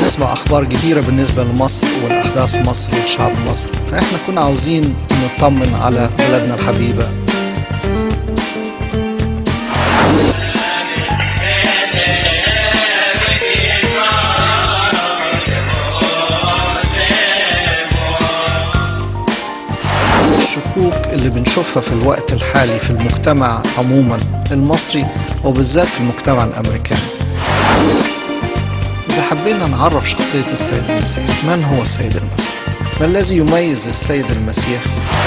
بنسمع أخبار كتيرة بالنسبة لمصر والأحداث مصر والشعب المصري فإحنا كنا عاوزين نطمن على بلدنا الحبيبة الشكوك اللي بنشوفها في الوقت الحالي في المجتمع عموما المصري وبالذات في المجتمع الأمريكاني إذا حبينا نعرف شخصية السيد المسيح من هو السيد المسيح؟ ما الذي يميز السيد المسيح؟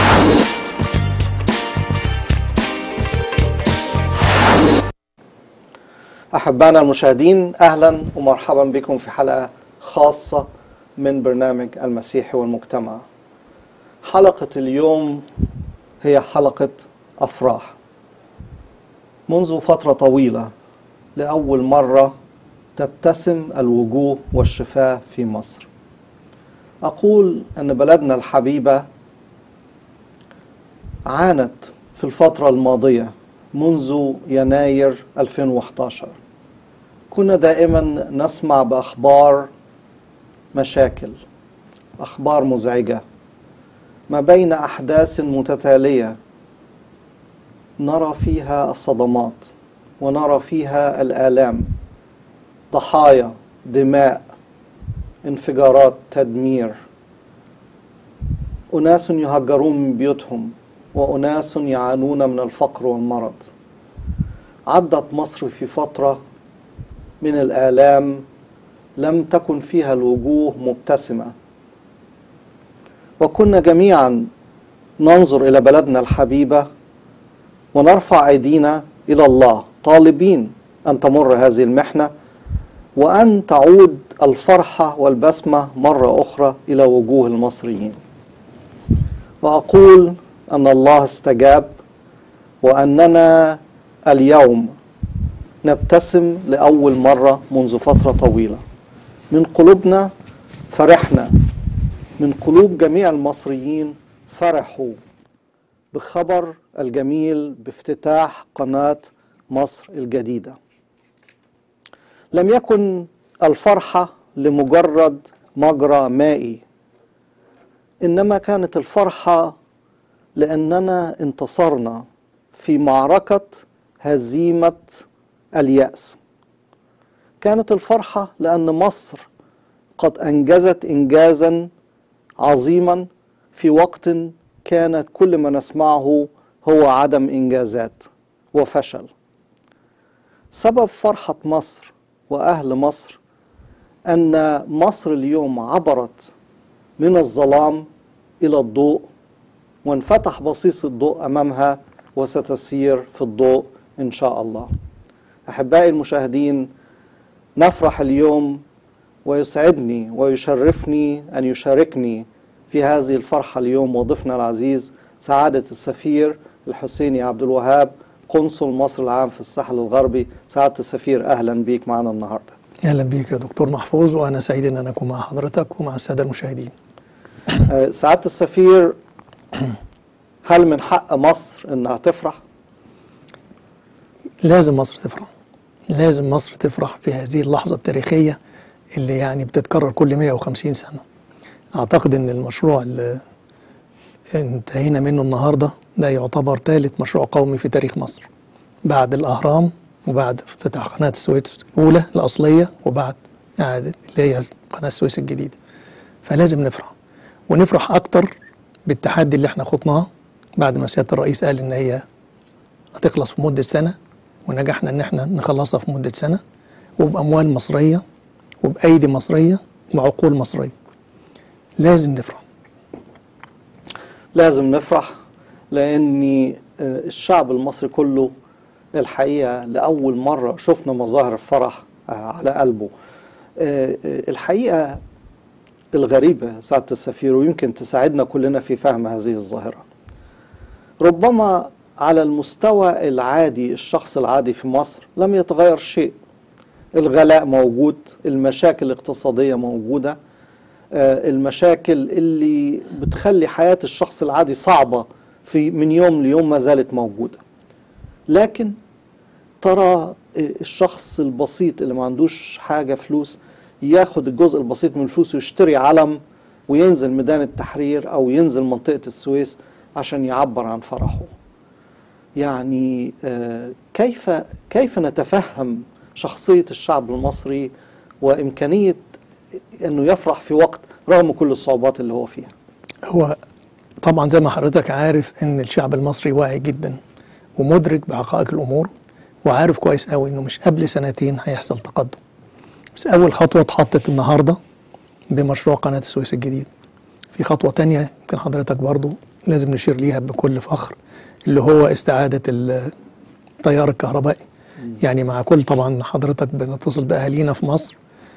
أحبائنا المشاهدين أهلا ومرحبا بكم في حلقة خاصة من برنامج المسيح والمجتمع حلقة اليوم هي حلقة أفراح منذ فترة طويلة لأول مرة تبتسم الوجوه والشفاه في مصر أقول أن بلدنا الحبيبة عانت في الفترة الماضية منذ يناير 2011 كنا دائما نسمع بأخبار مشاكل أخبار مزعجة ما بين أحداث متتالية نرى فيها الصدمات ونرى فيها الآلام ضحايا دماء انفجارات تدمير أناس يهجرون من بيوتهم وأناس يعانون من الفقر والمرض عدت مصر في فترة من الآلام لم تكن فيها الوجوه مبتسمة وكنا جميعا ننظر إلى بلدنا الحبيبة ونرفع أيدينا إلى الله طالبين أن تمر هذه المحنة وأن تعود الفرحة والبسمة مرة أخرى إلى وجوه المصريين وأقول أن الله استجاب وأننا اليوم نبتسم لأول مرة منذ فترة طويلة من قلوبنا فرحنا من قلوب جميع المصريين فرحوا بخبر الجميل بافتتاح قناة مصر الجديدة لم يكن الفرحة لمجرد مجرى مائي إنما كانت الفرحة لأننا انتصرنا في معركة هزيمة اليأس كانت الفرحة لأن مصر قد أنجزت إنجازا عظيما في وقت كانت كل ما نسمعه هو عدم إنجازات وفشل سبب فرحة مصر وأهل مصر أن مصر اليوم عبرت من الظلام إلى الضوء وانفتح بصيص الضوء أمامها وستسير في الضوء إن شاء الله أحبائي المشاهدين نفرح اليوم ويسعدني ويشرفني أن يشاركني في هذه الفرحة اليوم وضيفنا العزيز سعادة السفير الحسيني عبد الوهاب قنصل مصر العام في الساحل الغربي سعادة السفير أهلا بيك معنا النهاردة اهلا بيك يا دكتور محفوظ وانا سعيد ان انا اكون مع حضرتك ومع الساده المشاهدين أه، سعادة السفير هل من حق مصر انها تفرح؟ لازم مصر تفرح لازم مصر تفرح في هذه اللحظه التاريخيه اللي يعني بتتكرر كل 150 سنه اعتقد ان المشروع اللي انتهينا منه النهارده ده يعتبر ثالث مشروع قومي في تاريخ مصر بعد الاهرام وبعد فتح قناه السويس الاولى الاصليه وبعد اعاده اللي هي قناه السويس الجديده فلازم نفرح ونفرح اكتر بالتحدي اللي احنا خضناه بعد ما سياده الرئيس قال ان هي هتخلص في مده سنه ونجحنا ان احنا نخلصها في مده سنه وباموال مصريه وبايدي مصريه وعقول مصريه لازم نفرح لازم نفرح لأن آه، الشعب المصري كله الحقيقة لأول مرة شفنا مظاهر الفرح آه، على قلبه آه، آه، الحقيقة الغريبة سعادة السفير ويمكن تساعدنا كلنا في فهم هذه الظاهرة ربما على المستوى العادي الشخص العادي في مصر لم يتغير شيء الغلاء موجود المشاكل الاقتصادية موجودة آه، المشاكل اللي بتخلي حياة الشخص العادي صعبة في من يوم ليوم ما زالت موجودة لكن ترى الشخص البسيط اللي ما عندوش حاجة فلوس ياخد الجزء البسيط من الفلوس ويشتري علم وينزل ميدان التحرير او ينزل منطقة السويس عشان يعبر عن فرحه يعني آه، كيف كيف نتفهم شخصية الشعب المصري وإمكانية أنه يفرح في وقت رغم كل الصعوبات اللي هو فيها هو طبعا زي ما حضرتك عارف ان الشعب المصري واعي جدا ومدرك بحقائق الامور وعارف كويس قوي انه مش قبل سنتين هيحصل تقدم بس اول خطوه اتحطت النهارده بمشروع قناه السويس الجديد في خطوه تانية يمكن حضرتك برضو لازم نشير ليها بكل فخر اللي هو استعاده التيار الكهربائي يعني مع كل طبعا حضرتك بنتصل باهالينا في مصر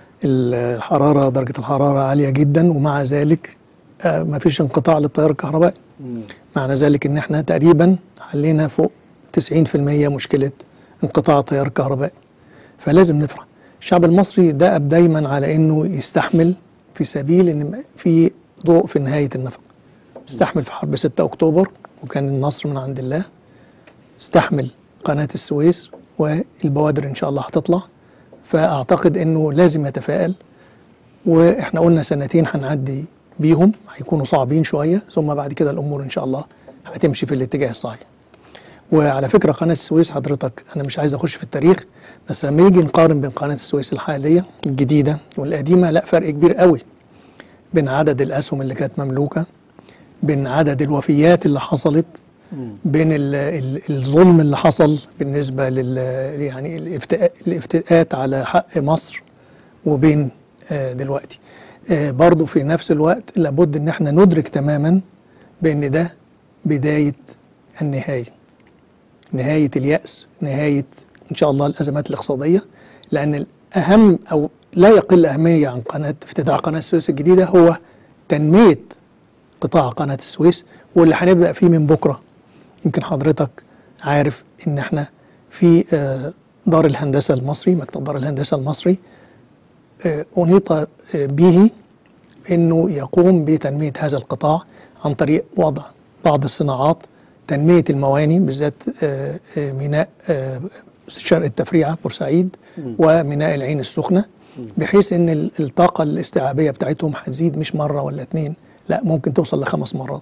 الحراره درجه الحراره عاليه جدا ومع ذلك آه، ما فيش انقطاع للتيار الكهربائي معنى ذلك ان احنا تقريبا حلينا فوق 90% مشكله انقطاع التيار الكهربائي فلازم نفرح الشعب المصري دأب دايما على انه يستحمل في سبيل ان في ضوء في نهايه النفق استحمل في حرب 6 اكتوبر وكان النصر من عند الله استحمل قناه السويس والبوادر ان شاء الله هتطلع فاعتقد انه لازم يتفائل واحنا قلنا سنتين هنعدي بيهم هيكونوا صعبين شويه ثم بعد كده الامور ان شاء الله هتمشي في الاتجاه الصحيح. وعلى فكره قناه السويس حضرتك انا مش عايز اخش في التاريخ بس لما يجي نقارن بين قناه السويس الحاليه الجديده والقديمه لا فرق كبير قوي بين عدد الاسهم اللي كانت مملوكه بين عدد الوفيات اللي حصلت بين ال ال الظلم اللي حصل بالنسبه لل يعني الافتئاء الافتئات على حق مصر وبين آه دلوقتي آه برضو في نفس الوقت لابد ان احنا ندرك تماما بان ده بدايه النهايه نهايه الياس نهايه ان شاء الله الازمات الاقتصاديه لان الاهم او لا يقل اهميه عن قناه افتتاح قناه السويس الجديده هو تنميه قطاع قناه السويس واللي هنبدا فيه من بكره يمكن حضرتك عارف ان احنا في آه دار الهندسه المصري مكتب دار الهندسه المصري آه انيط آه به انه يقوم بتنميه هذا القطاع عن طريق وضع بعض الصناعات تنميه المواني بالذات ميناء شرق التفريعه بورسعيد وميناء العين السخنه بحيث ان الطاقه الاستيعابيه بتاعتهم هتزيد مش مره ولا اتنين لا ممكن توصل لخمس مرات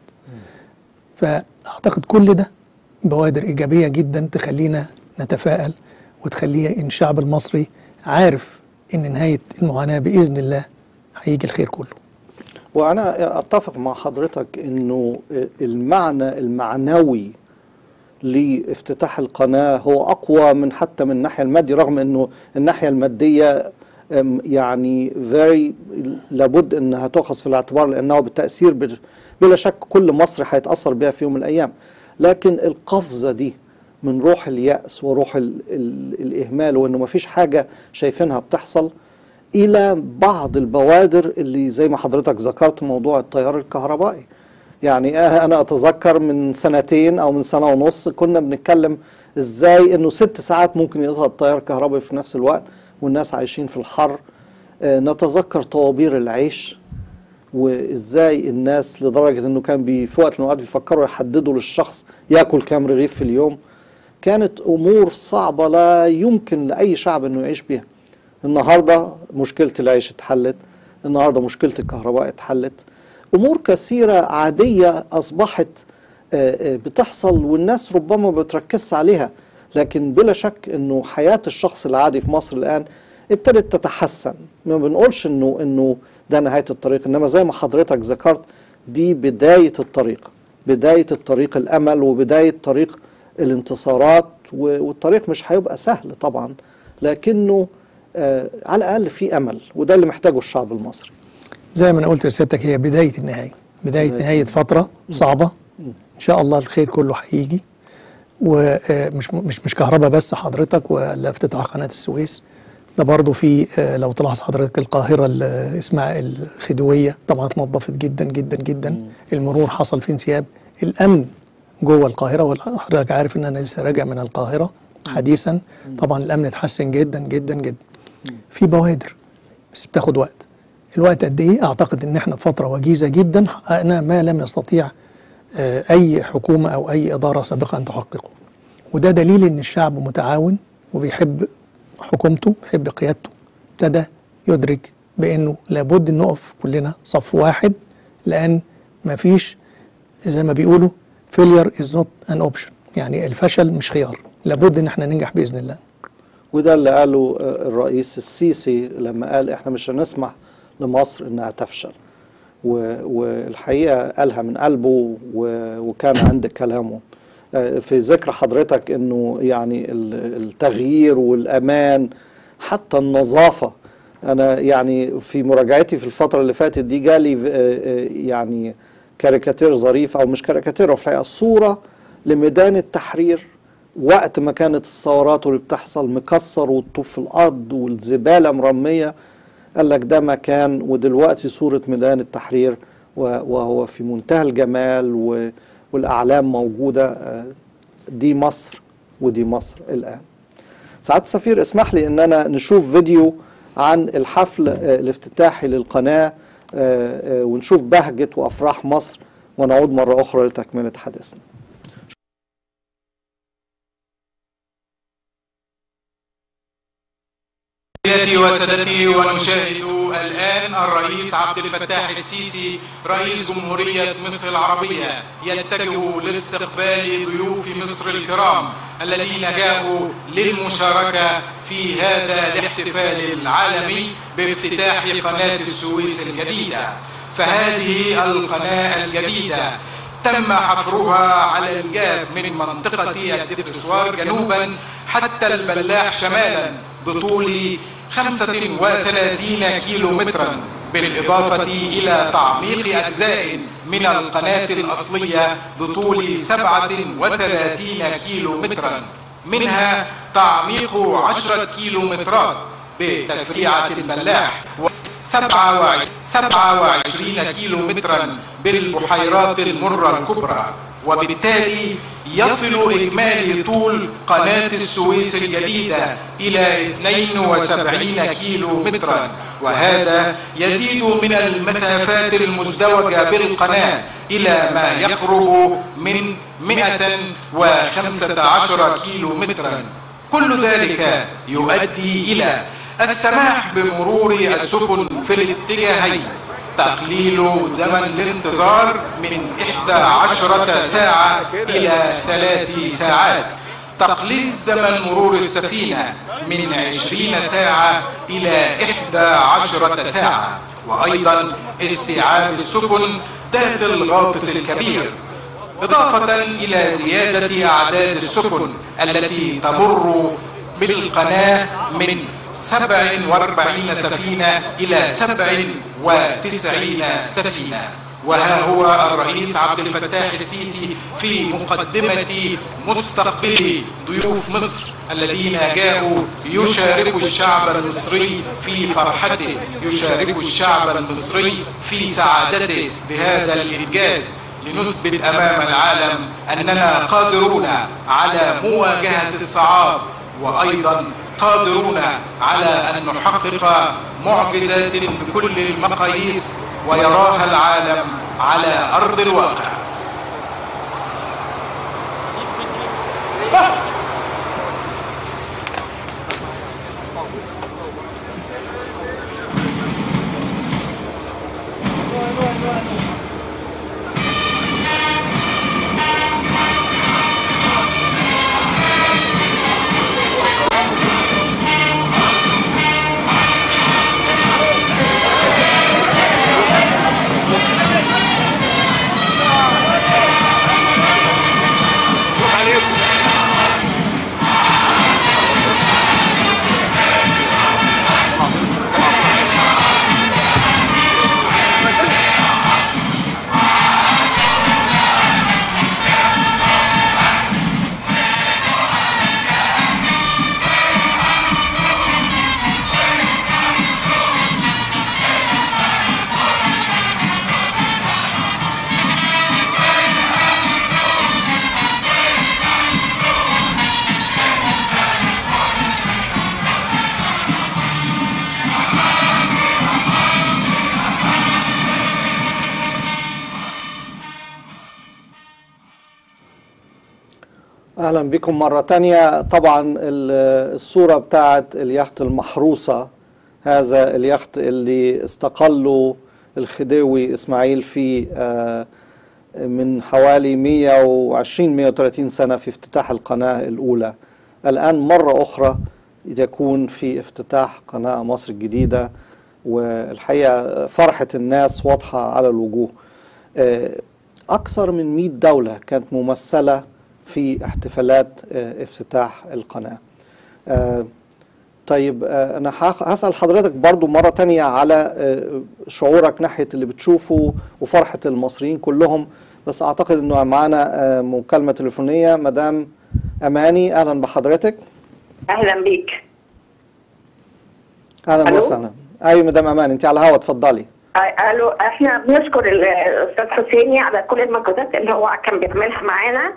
فاعتقد كل ده بوادر ايجابيه جدا تخلينا نتفائل وتخلي ان الشعب المصري عارف ان نهايه المعاناه باذن الله هيجي الخير كله وانا اتفق مع حضرتك انه المعنى المعنوي لافتتاح القناه هو اقوى من حتى من الناحيه الماديه رغم انه الناحيه الماديه يعني very لابد انها تؤخذ في الاعتبار لانه بالتاثير بلا شك كل مصري هيتاثر بها في يوم من الايام لكن القفزه دي من روح الياس وروح ال ال الاهمال وانه ما فيش حاجه شايفينها بتحصل الى بعض البوادر اللي زي ما حضرتك ذكرت موضوع التيار الكهربائي يعني انا اتذكر من سنتين او من سنه ونص كنا بنتكلم ازاي انه ست ساعات ممكن يظهر التيار الكهربائي في نفس الوقت والناس عايشين في الحر آه نتذكر طوابير العيش وازاي الناس لدرجه انه كان بي في وقت من الاوقات بيفكروا يحددوا للشخص ياكل كام رغيف في اليوم كانت امور صعبه لا يمكن لاي شعب انه يعيش بها النهارده مشكله العيش اتحلت النهارده مشكله الكهرباء اتحلت امور كثيره عاديه اصبحت بتحصل والناس ربما ما بتركزش عليها لكن بلا شك انه حياه الشخص العادي في مصر الان ابتدت تتحسن ما بنقولش انه انه ده نهايه الطريق انما زي ما حضرتك ذكرت دي بدايه الطريق بدايه الطريق الامل وبدايه طريق الانتصارات والطريق مش هيبقى سهل طبعا لكنه آه على الاقل في امل وده اللي محتاجه الشعب المصري زي ما انا قلت لسيادتك هي بدايه النهايه بدايه نهايه فتره صعبه ان شاء الله الخير كله هيجي ومش مش مش كهرباء بس حضرتك ولا افتتاح قناه السويس ده برضه في لو تلاحظ حضرتك القاهره اللي اسمها الخديويه طبعا اتنظفت جدا جدا جدا المرور حصل فيه انسياب الامن جوه القاهره وحضرتك عارف ان انا لسه راجع من القاهره حديثا طبعا الامن اتحسن جدا جدا جدا في بوادر بس بتاخد وقت الوقت قد ايه اعتقد ان احنا فتره وجيزه جدا حققنا ما لم يستطيع اي حكومه او اي اداره سابقه ان تحققه وده دليل ان الشعب متعاون وبيحب حكومته بيحب قيادته ابتدى يدرك بانه لابد ان نقف كلنا صف واحد لان مفيش زي ما بيقولوا failure is not an option يعني الفشل مش خيار لابد ان احنا ننجح باذن الله وده اللي قاله آه، الرئيس السيسي لما قال احنا مش هنسمح لمصر انها تفشل و- والحقيقه قالها من قلبه و- وكان عند كلامه آه، في ذكر حضرتك انه يعني ال- التغيير والامان حتى النظافه انا يعني في مراجعتي في الفتره اللي فاتت دي جالي آه، آه، يعني كاريكاتير ظريف او مش كاريكاتير هو في الحقيقه صوره لميدان التحرير وقت ما كانت الثورات اللي بتحصل مكسر والطوب في الارض والزباله مرميه قال لك ده مكان ودلوقتي صوره ميدان التحرير و- وهو في منتهى الجمال و- والاعلام موجوده آه، دي مصر ودي مصر الان. سعاده السفير اسمح لي ان انا نشوف فيديو عن الحفل آه، الافتتاحي للقناه آه، آه، ونشوف بهجه وافراح مصر ونعود مره اخرى لتكمله حديثنا. سيدتي وسادتي ونشاهد الآن الرئيس عبد الفتاح السيسي رئيس جمهورية مصر العربية يتجه لاستقبال ضيوف مصر الكرام الذين جاءوا للمشاركة في هذا الاحتفال العالمي بافتتاح قناة السويس الجديدة فهذه القناة الجديدة تم حفرها على الجاف من منطقة الدفرسوار جنوبا حتى البلاح شمالا بطول 35 كيلو مترا بالإضافة إلى تعميق أجزاء من القناة الأصلية بطول 37 كيلو مترا منها تعميق 10 كيلو مترات بتفريعة البلاح و 27 كيلو مترا بالبحيرات المرة الكبرى وبالتالي يصل إجمالي طول قناة السويس الجديدة إلى 72 كيلو مترا وهذا يزيد من المسافات المزدوجة بالقناة إلى ما يقرب من 115 كيلو مترا كل ذلك يؤدي إلى السماح بمرور السفن في الاتجاهين تقليل زمن الانتظار من 11 ساعة إلى ثلاث ساعات تقليص زمن مرور السفينة من 20 ساعة إلى 11 ساعة وأيضا استيعاب السفن ذات الغاطس الكبير إضافة إلى زيادة أعداد السفن التي تمر بالقناة من 47 سفينة إلى 97 سفينة وها هو الرئيس عبد الفتاح السيسي في مقدمة مستقبل ضيوف مصر الذين جاءوا يشاركوا الشعب المصري في فرحته يشاركوا الشعب المصري في سعادته بهذا الإنجاز لنثبت أمام العالم أننا قادرون على مواجهة الصعاب وأيضا قادرون على أن نحقق معجزات بكل المقاييس ويراها العالم على أرض الواقع اهلا بكم مره تانية طبعا ال- الصوره بتاعت اليخت المحروسه هذا اليخت اللي استقله الخديوي إسماعيل في آه، من حوالي 120 130 سنة في افتتاح القناة الأولى الآن مرة أخرى يكون في افتتاح قناة مصر الجديدة والحقيقة فرحة الناس واضحة على الوجوه آه، أكثر من 100 دولة كانت ممثلة في احتفالات آه، افتتاح القناة آه، طيب آه، أنا هخ- هسأل حضرتك برضو مرة تانية على آه، شعورك ناحية اللي بتشوفه وفرحة المصريين كلهم بس أعتقد أنه معانا آه، مكالمة تليفونية مدام أماني أهلا بحضرتك اهلا بيك أهلا ألو؟ وسهلا أيوة مدام أماني أنت على الهوا اتفضلي آه، الو احنا بنشكر ال- الاستاذ حسيني على كل المجهودات اللي هو كان بيعملها معانا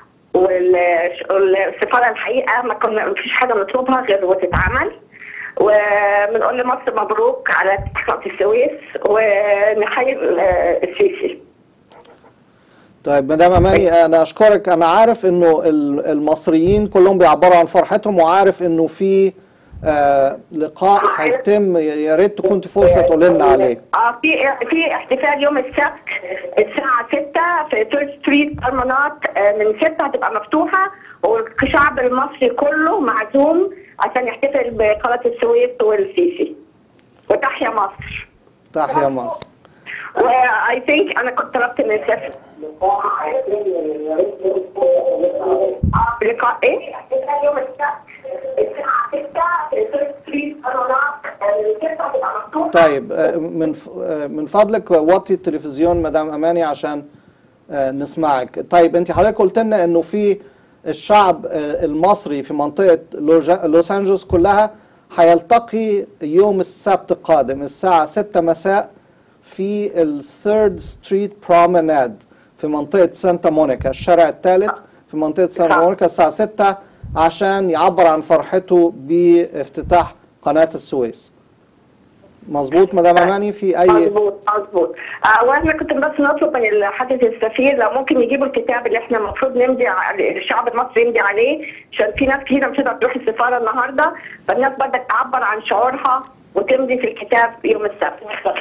والسفاره الحقيقه ما كنا ما فيش حاجه نطلبها غير وتتعمل وبنقول لمصر مبروك على قناه السويس ونحيي ال- السيسي طيب مدام اماني انا اشكرك انا عارف انه ال- المصريين كلهم بيعبروا عن فرحتهم وعارف انه في آه لقاء هيتم يا ريت تكون فرصه تقول لنا عليه اه في في احتفال يوم السبت الساعة 6 في تيرد ستريت ارمانات آه، من 6 هتبقى مفتوحة والشعب المصري كله معزوم عشان يحتفل بقناة السويس والسيسي وتحيا مصر تحيا مصر واي ثينك انا كنت طلبت من السفر لقاء ايه؟ احتفال يوم السبت الساعة 6 في تيرد ستريت ارمانات آه، من 6 هتبقى مفتوحة طيب آه، من ف- آه، من فضلك وطي التلفزيون مدام اماني عشان آه، نسمعك طيب انت حضرتك قلت لنا انه في الشعب آه، المصري في منطقه لوجا- لوس انجلوس كلها هيلتقي يوم السبت القادم الساعه 6 مساء في الثيرد ستريت برومناد في منطقه سانتا مونيكا الشارع الثالث في منطقه سانتا مونيكا الساعه 6 عشان يعبر عن فرحته بافتتاح قناه السويس مظبوط مدام اماني في اي مظبوط مظبوط آه وانا كنت بس نطلب من حضرة السفير لو ممكن يجيبوا الكتاب اللي احنا المفروض نمضي عليه الشعب المصري يمضي عليه عشان في ناس كتير مش هتقدر تروح السفاره النهارده فالناس بدك تعبر عن شعورها وتمضي في الكتاب يوم السبت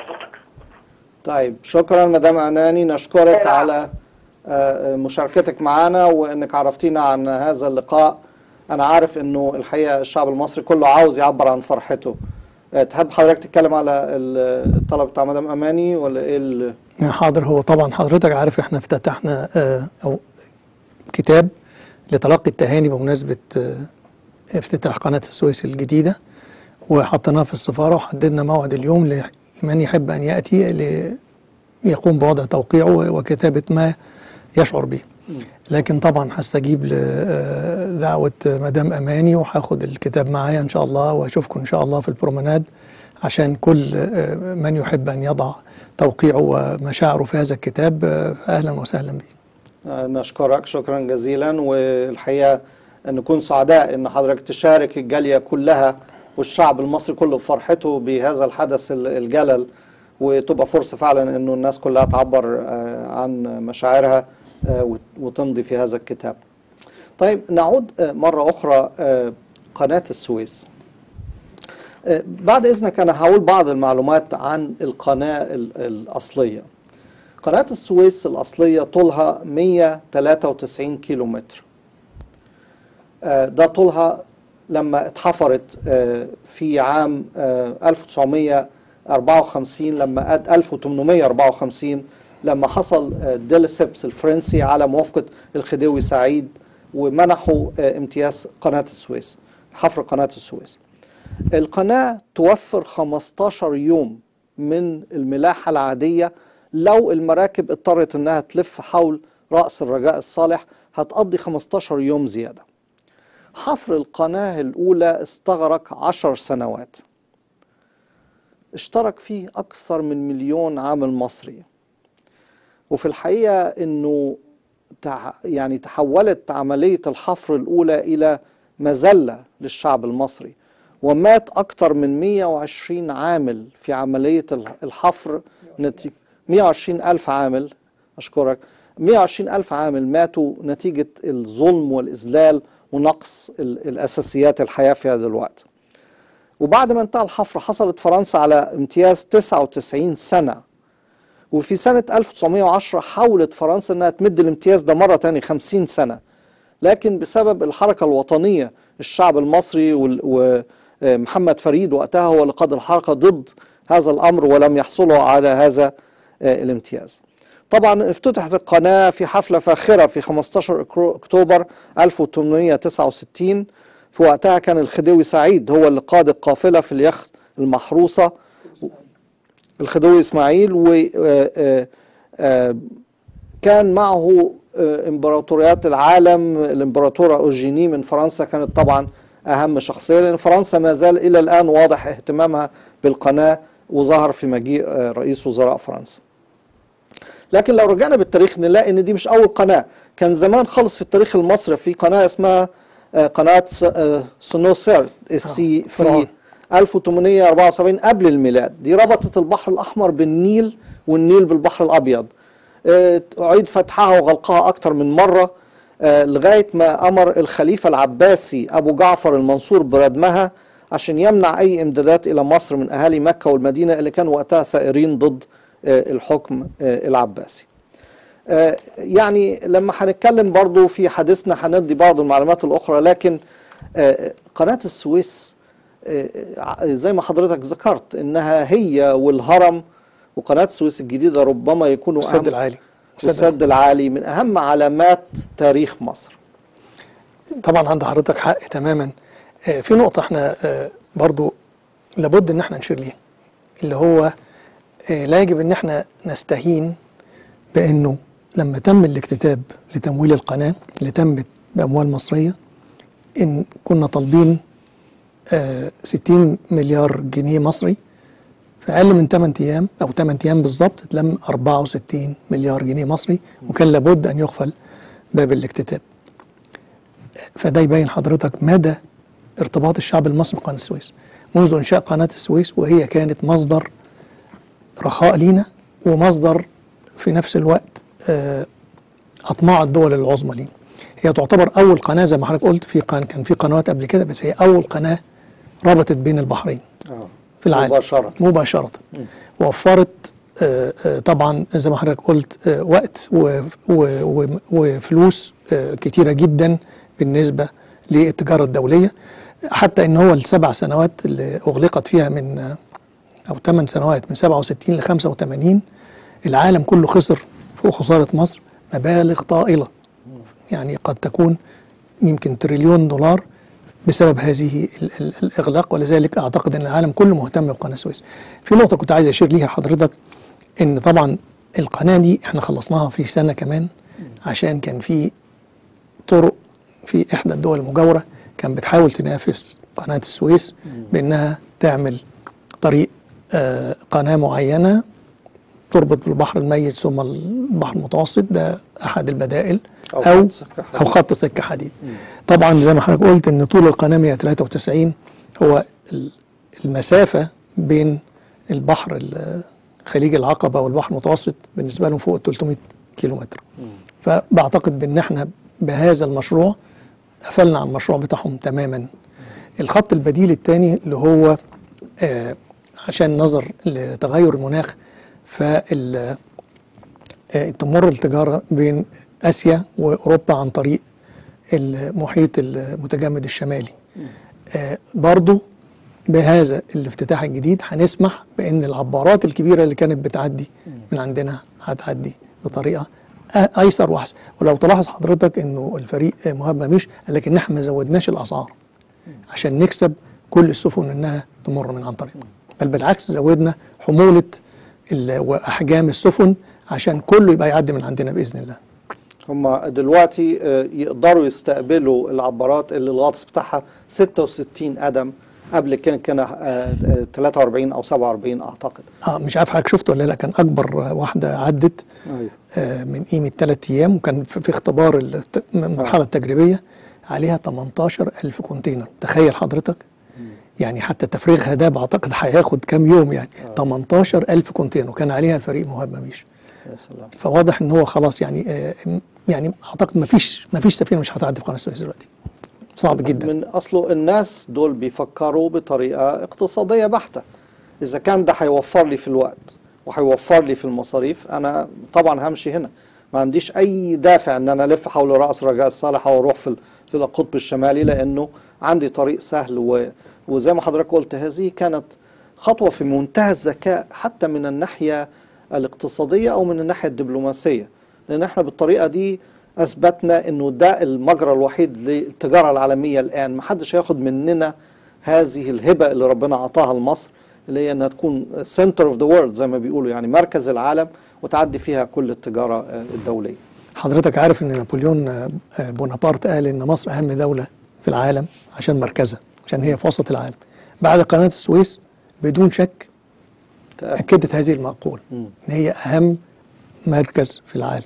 طيب شكرا مدام اناني نشكرك لا. على آه، مشاركتك معنا وانك عرفتينا عن هذا اللقاء انا عارف انه الحقيقه الشعب المصري كله عاوز يعبر عن فرحته آه، تحب حضرتك تتكلم على ال- الطلب بتاع مدام اماني ولا ايه ال- حاضر هو طبعا حضرتك عارف احنا افتتحنا آه، او كتاب لتلقي التهاني بمناسبة آه، افتتاح قناة السويس الجديدة وحطيناه في السفارة وحددنا موعد اليوم لمن يحب أن يأتي ليقوم بوضع توقيعه وكتابة ما يشعر به لكن طبعا هستجيب لدعوة مدام أماني وهاخد الكتاب معايا إن شاء الله وأشوفكم إن شاء الله في البرومناد عشان كل آه، من يحب أن يضع توقيعه ومشاعره في هذا الكتاب آه، أهلا وسهلا به آه، نشكرك شكرا جزيلا والحقيقه ان نكون سعداء ان حضرتك تشارك الجاليه كلها والشعب المصري كله في فرحته بهذا الحدث ال- الجلل وتبقى فرصه فعلا انه الناس كلها تعبر آه، عن مشاعرها آه، وت- وتمضي في هذا الكتاب. طيب نعود آه، مره اخرى آه، قناه السويس. آه، بعد اذنك انا هقول بعض المعلومات عن القناه ال- الاصليه. قناة السويس الأصلية طولها 193 كيلو متر آه، ده طولها لما اتحفرت آه، في عام آه، 1954 لما قد 1854 لما حصل آه، ديليسيبس الفرنسي على موافقة الخديوي سعيد ومنحوا آه، امتياز قناة السويس حفر قناة السويس القناة توفر 15 يوم من الملاحة العادية لو المراكب اضطرت انها تلف حول رأس الرجاء الصالح هتقضي 15 يوم زيادة حفر القناة الأولى استغرق 10 سنوات اشترك فيه أكثر من مليون عامل مصري وفي الحقيقة أنه تع- يعني تحولت عملية الحفر الأولى إلى مذلة للشعب المصري ومات أكثر من 120 عامل في عملية الح- الحفر نتيجة 120 ألف عامل أشكرك 120 ألف عامل ماتوا نتيجة الظلم والإذلال ونقص ال- الأساسيات الحياة في هذا الوقت وبعد ما انتهى الحفر حصلت فرنسا على امتياز 99 سنة وفي سنة 1910 حاولت فرنسا انها تمد الامتياز ده مرة تاني 50 سنة لكن بسبب الحركة الوطنية الشعب المصري وال- ومحمد فريد وقتها هو اللي قاد الحركة ضد هذا الأمر ولم يحصلوا على هذا آه، الامتياز طبعا افتتحت القناة في حفلة فاخرة في 15 أكرو- أكتوبر 1869 في وقتها كان الخديوي سعيد هو اللي قاد القافلة في اليخت المحروسة الخديوي إسماعيل و آه، آه، آه، كان معه آه، امبراطوريات العالم الامبراطوره اورجيني من فرنسا كانت طبعا اهم شخصيه لان فرنسا ما زال الى الان واضح اهتمامها بالقناه وظهر في مجيء آه، رئيس وزراء فرنسا. لكن لو رجعنا بالتاريخ نلاقي ان دي مش اول قناه، كان زمان خالص في التاريخ المصري في قناه اسمها آه، قناه س- آه، سنوسير السي في فرعون. 1874 قبل الميلاد دي ربطت البحر الأحمر بالنيل والنيل بالبحر الأبيض آه، أعيد فتحها وغلقها أكتر من مرة آه، لغاية ما أمر الخليفة العباسي أبو جعفر المنصور بردمها عشان يمنع أي إمدادات إلى مصر من أهالي مكة والمدينة اللي كانوا وقتها سائرين ضد آه، الحكم آه، العباسي آه، يعني لما هنتكلم برضو في حديثنا هندي بعض المعلومات الأخرى لكن آه، قناة السويس آه، آه، زي ما حضرتك ذكرت إنها هي والهرم وقناة السويس الجديدة ربما يكونوا السد أهم العالي والسد العالي من أهم علامات تاريخ مصر طبعا عند حضرتك حق تماما آه، في نقطة احنا آه، برضو لابد ان احنا نشير ليها اللي هو آه، لا يجب ان احنا نستهين بانه لما تم الاكتتاب لتمويل القناة اللي تمت باموال مصرية ان كنا طالبين آه، 60 مليار جنيه مصري في اقل من 8 ايام او 8 ايام بالظبط اتلم 64 مليار جنيه مصري وكان لابد ان يقفل باب الاكتتاب فده يبين حضرتك مدى ارتباط الشعب المصري بقناة السويس منذ إنشاء قناة السويس وهي كانت مصدر رخاء لينا ومصدر في نفس الوقت آه، أطماع الدول العظمى لينا هي تعتبر أول قناة زي ما حضرتك قلت في قناة كان في قنوات قبل كده بس هي أول قناة ربطت بين البحرين في العالم مباشرة. مباشرة وفرت آه، آه، طبعا زي ما حضرتك قلت آه، وقت و- و- و- وفلوس آه، كتيرة جدا بالنسبة للتجارة الدولية حتى ان هو السبع سنوات اللي اغلقت فيها من آه، او ثمان سنوات من 67 ل 85 العالم كله خسر فوق خسارة مصر مبالغ طائلة يعني قد تكون يمكن تريليون دولار بسبب هذه ال- ال- الإغلاق ولذلك أعتقد أن العالم كله مهتم بقناة السويس في نقطة كنت عايز أشير ليها حضرتك أن طبعا القناة دي احنا خلصناها في سنة كمان عشان كان في طرق في إحدى الدول المجاورة كان بتحاول تنافس قناة السويس بأنها تعمل طريق آه، قناة معينة تربط بالبحر الميت ثم البحر المتوسط ده أحد البدائل أو أو خط سكة حديد. أو خط سكة حديد طبعا زي ما حضرتك قلت ان طول القناه 193 هو ال- المسافه بين البحر ال- خليج العقبه والبحر المتوسط بالنسبه لهم فوق ال 300 كيلو متر فبعتقد بان احنا بهذا المشروع قفلنا على المشروع بتاعهم تماما الخط البديل الثاني اللي هو آه عشان نظر لتغير المناخ فال آه، تمر التجارة بين آسيا وأوروبا عن طريق المحيط المتجمد الشمالي آه، برضو بهذا الافتتاح الجديد هنسمح بأن العبارات الكبيرة اللي كانت بتعدي من عندنا هتعدي بطريقة آ- أيسر وأحسن ولو تلاحظ حضرتك أنه الفريق آه، مهاب مميش قال لك إن احنا ما زودناش الأسعار عشان نكسب كل السفن انها تمر من عن طريقنا بل بالعكس زودنا حمولة ال- واحجام السفن عشان كله يبقى يعدي من عندنا باذن الله هم دلوقتي آه، يقدروا يستقبلوا العبارات اللي الغطس بتاعها 66 قدم قبل كان كان آه، آه، 43 او 47 اعتقد اه مش عارف حضرتك شفته ولا لا كان اكبر آه، واحده عدت أيوة. آه من قيمه ثلاث ايام وكان في في اختبار الت- المرحله التجريبيه عليها 18000 كونتينر تخيل حضرتك يعني حتى تفريغها ده بعتقد هياخد كام يوم يعني 18000 كونتينر وكان عليها الفريق مهاب مميش يا سلام فواضح ان هو خلاص يعني آه، يعني اعتقد ما فيش ما فيش سفينه مش هتعدي في قناه السويس دلوقتي صعب جدا من اصله الناس دول بيفكروا بطريقه اقتصاديه بحته اذا كان ده هيوفر لي في الوقت وهيوفر لي في المصاريف انا طبعا همشي هنا ما عنديش اي دافع ان انا الف حول راس رجاء الصالح او اروح في ال- في القطب الشمالي لانه عندي طريق سهل و وزي ما حضرتك قلت هذه كانت خطوه في منتهى الذكاء حتى من الناحيه الاقتصاديه او من الناحيه الدبلوماسيه لان احنا بالطريقه دي اثبتنا انه ده المجرى الوحيد للتجاره العالميه الان ما حدش هياخد مننا هذه الهبه اللي ربنا عطاها لمصر اللي هي انها تكون سنتر اوف ذا وورلد زي ما بيقولوا يعني مركز العالم وتعدي فيها كل التجاره آه، الدوليه حضرتك عارف ان نابليون آه، آه، بونابرت قال ان مصر اهم دوله في العالم عشان مركزها عشان هي في وسط العالم بعد قناه السويس بدون شك تأكد. اكدت هذه المقوله مم. ان هي اهم مركز في العالم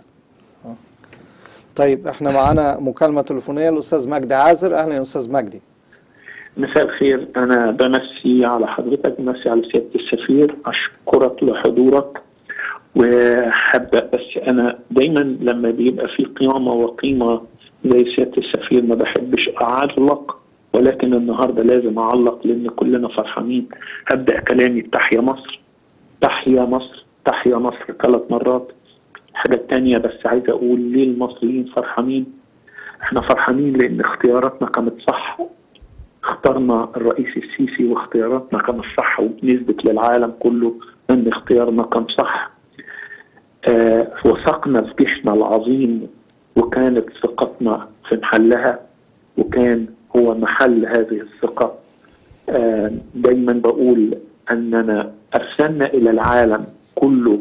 طيب احنا معانا مكالمه تليفونيه الاستاذ مجدي عازر اهلا يا استاذ مجدي مساء الخير أنا بمسي على حضرتك بمسي على سيادة السفير أشكرك لحضورك وهبدأ بس أنا دايما لما بيبقى في قيامة وقيمة زي سيادة السفير ما بحبش أعلق ولكن النهاردة لازم أعلق لأن كلنا فرحانين هبدأ كلامي بتحيا مصر تحيا مصر تحيا مصر ثلاث مرات الحاجة التانية بس عايز أقول ليه المصريين فرحانين احنا فرحانين لأن اختياراتنا كانت صح اخترنا الرئيس السيسي واختياراتنا كانت صح وبنثبت للعالم كله ان اختيارنا كان صح آه وثقنا في جيشنا العظيم وكانت ثقتنا في محلها وكان هو محل هذه الثقة آه دايما بقول أننا أرسلنا إلى العالم كله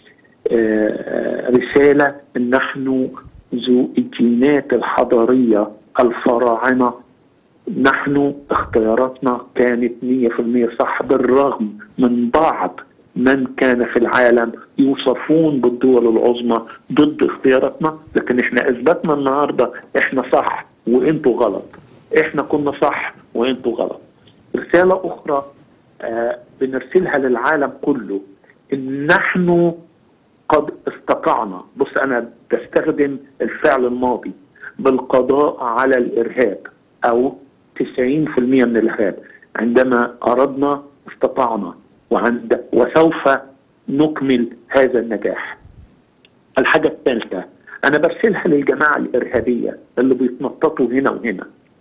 آه رسالة أن نحن ذو الجينات الحضارية الفراعنة نحن اختياراتنا كانت 100% صح بالرغم من بعض من كان في العالم يوصفون بالدول العظمى ضد اختياراتنا لكن احنا اثبتنا النهارده احنا صح وانتوا غلط احنا كنا صح وانتوا غلط رساله اخرى آه بنرسلها للعالم كله ان نحن قد استطعنا بص انا بستخدم الفعل الماضي بالقضاء على الارهاب او 90% من الارهاب عندما اردنا استطعنا وعند وسوف نكمل هذا النجاح. الحاجه الثالثه انا برسلها للجماعه الارهابيه اللي بيتنططوا هنا وهنا.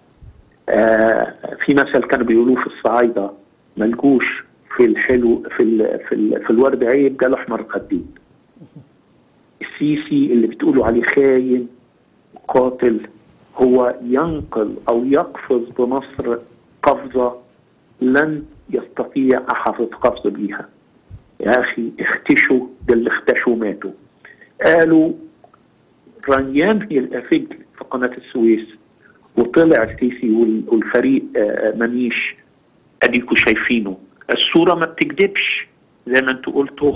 آه في مثل كانوا بيقولوه في الصعايده ملجوش في الحلو في ال في, ال في الورد عيب جاله احمر الخدين. السيسي اللي بتقولوا عليه خاين قاتل هو ينقل او يقفز بمصر قفزه لن يستطيع احد القفز بيها. يا اخي اختشوا ده اللي اختشوا ماتوا. قالوا ريان هي الافجل في قناه السويس وطلع السيسي والفريق منيش اديكوا شايفينه الصوره ما بتكذبش زي ما انتوا قلتوا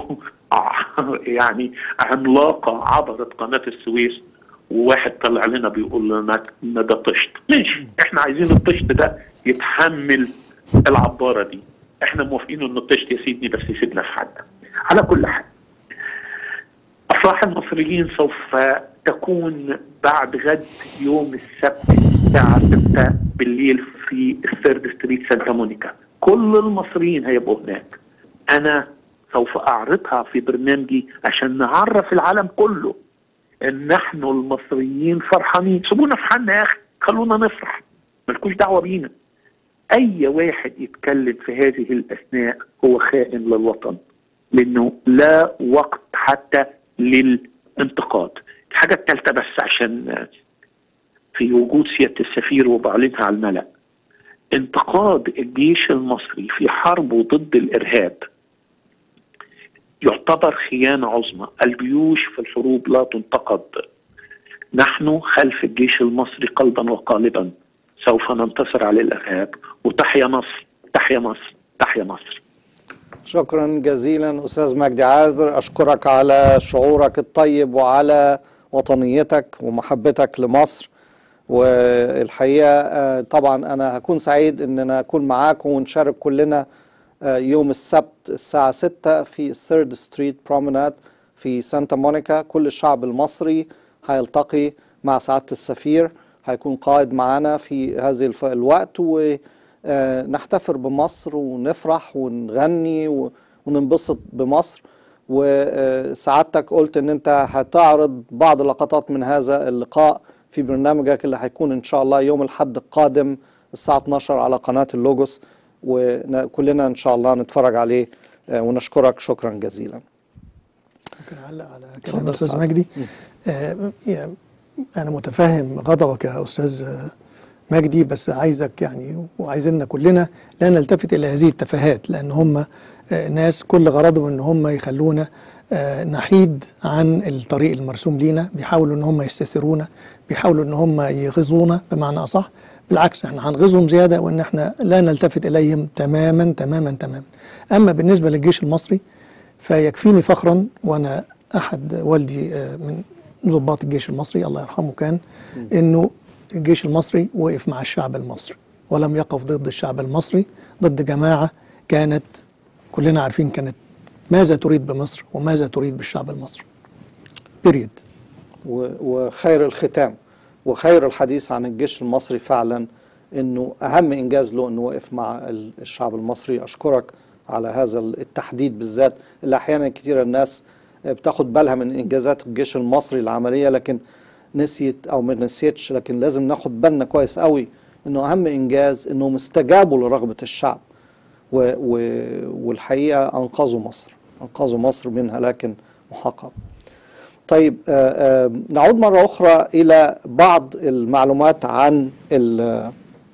يعني عملاقه عبرت قناه السويس وواحد طلع لنا بيقول لنا ان ده طشت ماشي احنا عايزين الطشت ده يتحمل العباره دي احنا موافقين ان الطشت يسيبني بس يسيبنا في حالنا على كل حال افراح المصريين سوف تكون بعد غد يوم السبت الساعة 6 بالليل في الثيرد ستريت سانتا مونيكا كل المصريين هيبقوا هناك انا سوف اعرضها في برنامجي عشان نعرف العالم كله ان نحن المصريين فرحانين سيبونا في حالنا يا اخي خلونا نفرح ملكوش دعوه بينا اي واحد يتكلم في هذه الاثناء هو خائن للوطن لانه لا وقت حتى للانتقاد الحاجه الثالثه بس عشان في وجود سياده السفير وبعلنها على الملا انتقاد الجيش المصري في حربه ضد الارهاب يعتبر خيانه عظمى الجيوش في الحروب لا تنتقد نحن خلف الجيش المصري قلبا وقالبا سوف ننتصر على الارهاب وتحيا مصر تحيا مصر تحيا مصر شكرا جزيلا استاذ مجدي عازر اشكرك على شعورك الطيب وعلى وطنيتك ومحبتك لمصر والحقيقه طبعا انا هكون سعيد ان انا اكون معاكم ونشارك كلنا يوم السبت الساعه 6 في الثيرد ستريت برومناد في سانتا مونيكا كل الشعب المصري هيلتقي مع سعاده السفير هيكون قائد معانا في هذه الف- الوقت ونحتفر بمصر ونفرح ونغني و- وننبسط بمصر وسعادتك قلت ان انت هتعرض بعض لقطات من هذا اللقاء في برنامجك اللي هيكون ان شاء الله يوم الحد القادم الساعة 12 على قناة اللوجوس وكلنا ان شاء الله نتفرج عليه آه، ونشكرك شكرا جزيلا ممكن اعلق على كلام اتفضل الاستاذ سعد. مجدي آه يعني انا متفهم غضبك يا استاذ آه، مجدي بس عايزك يعني وعايزيننا كلنا لا نلتفت الى هذه التفاهات لان هم آه، ناس كل غرضهم ان هم يخلونا آه، نحيد عن الطريق المرسوم لينا بيحاولوا ان هم يستثيرونا بيحاولوا ان هم يغيظونا بمعنى اصح بالعكس احنا هنغيظهم زياده وان احنا لا نلتفت اليهم تماما تماما تماما اما بالنسبه للجيش المصري فيكفيني فخرا وانا احد والدي آه، من ضباط الجيش المصري الله يرحمه كان انه الجيش المصري وقف مع الشعب المصري ولم يقف ضد الشعب المصري ضد جماعه كانت كلنا عارفين كانت ماذا تريد بمصر وماذا تريد بالشعب المصري بيريد و- وخير الختام وخير الحديث عن الجيش المصري فعلا انه اهم انجاز له انه وقف مع ال- الشعب المصري اشكرك على هذا التحديد بالذات اللي احيانا كتير الناس بتاخد بالها من انجازات الجيش المصري العمليه لكن نسيت او ما نسيتش لكن لازم ناخد بالنا كويس قوي انه اهم انجاز انهم استجابوا لرغبه الشعب و و والحقيقه انقذوا مصر انقذوا مصر من هلاك محقق طيب آه، آه، نعود مرة أخرى إلى بعض المعلومات عن ال-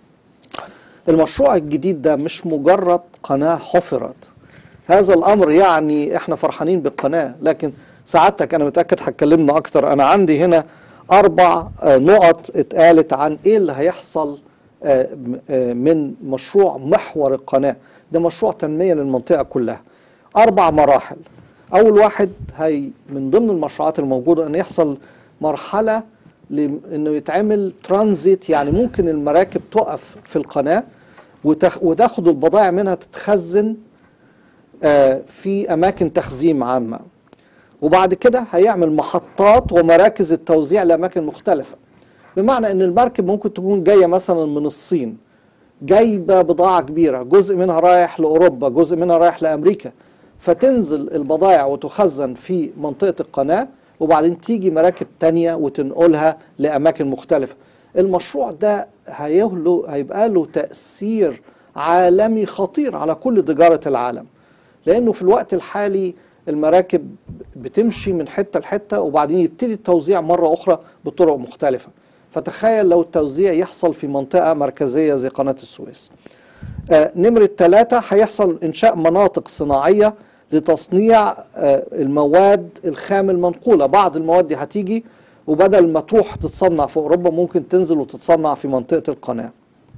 المشروع الجديد ده مش مجرد قناة حفرت هذا الأمر يعني إحنا فرحانين بالقناة لكن سعادتك أنا متأكد هتكلمنا أكتر أنا عندي هنا أربع آه، نقط اتقالت عن إيه اللي هيحصل آه، م- آه، من مشروع محور القناة ده مشروع تنمية للمنطقة كلها أربع مراحل أول واحد هي من ضمن المشروعات الموجودة أن يحصل مرحلة لأنه يتعمل ترانزيت يعني ممكن المراكب تقف في القناة وتخ- وتاخد البضائع منها تتخزن آه، في أماكن تخزين عامة وبعد كده هيعمل محطات ومراكز التوزيع لأماكن مختلفة بمعنى أن المركب ممكن تكون جاية مثلا من الصين جايبة بضاعة كبيرة جزء منها رايح لأوروبا جزء منها رايح لأمريكا فتنزل البضائع وتخزن في منطقة القناة وبعدين تيجي مراكب تانية وتنقلها لأماكن مختلفة المشروع ده هيهله هيبقى له تأثير عالمي خطير على كل تجارة العالم لأنه في الوقت الحالي المراكب بتمشي من حتة لحتة وبعدين يبتدي التوزيع مرة أخرى بطرق مختلفة فتخيل لو التوزيع يحصل في منطقة مركزية زي قناة السويس آه، نمرة ثلاثة هيحصل إنشاء مناطق صناعية لتصنيع آه، المواد الخام المنقولة بعض المواد دي هتيجي وبدل ما تروح تتصنع في أوروبا ممكن تنزل وتتصنع في منطقة القناة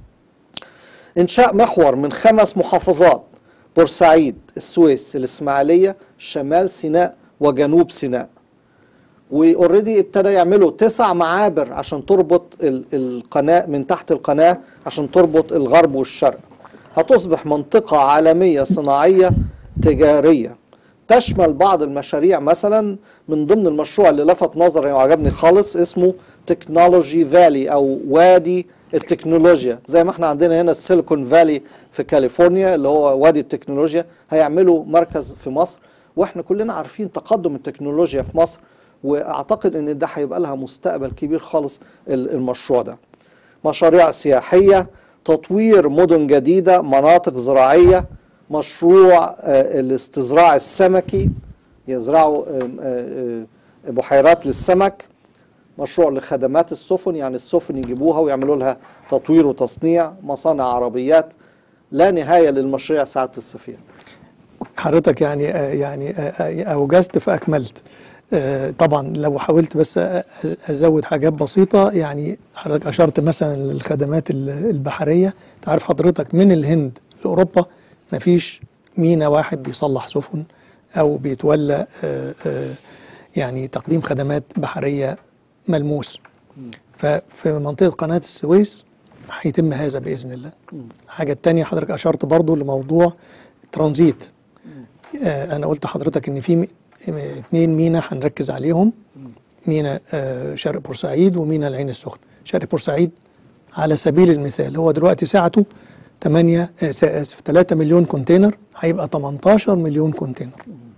إنشاء محور من خمس محافظات بورسعيد السويس الإسماعيلية شمال سيناء وجنوب سيناء واوريدي ابتدى يعملوا تسع معابر عشان تربط ال- القناة من تحت القناة عشان تربط الغرب والشرق هتصبح منطقة عالمية صناعية تجارية تشمل بعض المشاريع مثلا من ضمن المشروع اللي لفت نظري وعجبني خالص اسمه تكنولوجي فالي او وادي التكنولوجيا زي ما احنا عندنا هنا السيليكون فالي في كاليفورنيا اللي هو وادي التكنولوجيا هيعملوا مركز في مصر واحنا كلنا عارفين تقدم التكنولوجيا في مصر واعتقد ان ده هيبقى لها مستقبل كبير خالص ال- المشروع ده مشاريع سياحية تطوير مدن جديدة مناطق زراعية مشروع آه، الاستزراع السمكي يزرعوا آم، آه، آه، بحيرات للسمك مشروع لخدمات السفن يعني السفن يجيبوها ويعملوا لها تطوير وتصنيع مصانع عربيات لا نهاية للمشاريع سعادة السفير حضرتك يعني آه، يعني آه، آه، اوجزت فاكملت آه، طبعا لو حاولت بس آه، ازود حاجات بسيطه يعني حضرتك اشرت مثلا للخدمات ال- البحريه تعرف حضرتك من الهند لاوروبا مفيش مينا واحد بيصلح سفن او بيتولى آه، آه، يعني تقديم خدمات بحريه ملموس ففي منطقه قناه السويس هيتم هذا باذن الله الحاجه الثانيه حضرتك اشرت برضو لموضوع ترانزيت آه، انا قلت لحضرتك ان في م- م- اتنين مينا هنركز عليهم مينا آه، شرق بورسعيد ومينا العين السخنه شارع بورسعيد على سبيل المثال هو دلوقتي سعته 8 آه، س- اسف 3 مليون كونتينر هيبقى 18 مليون كونتينر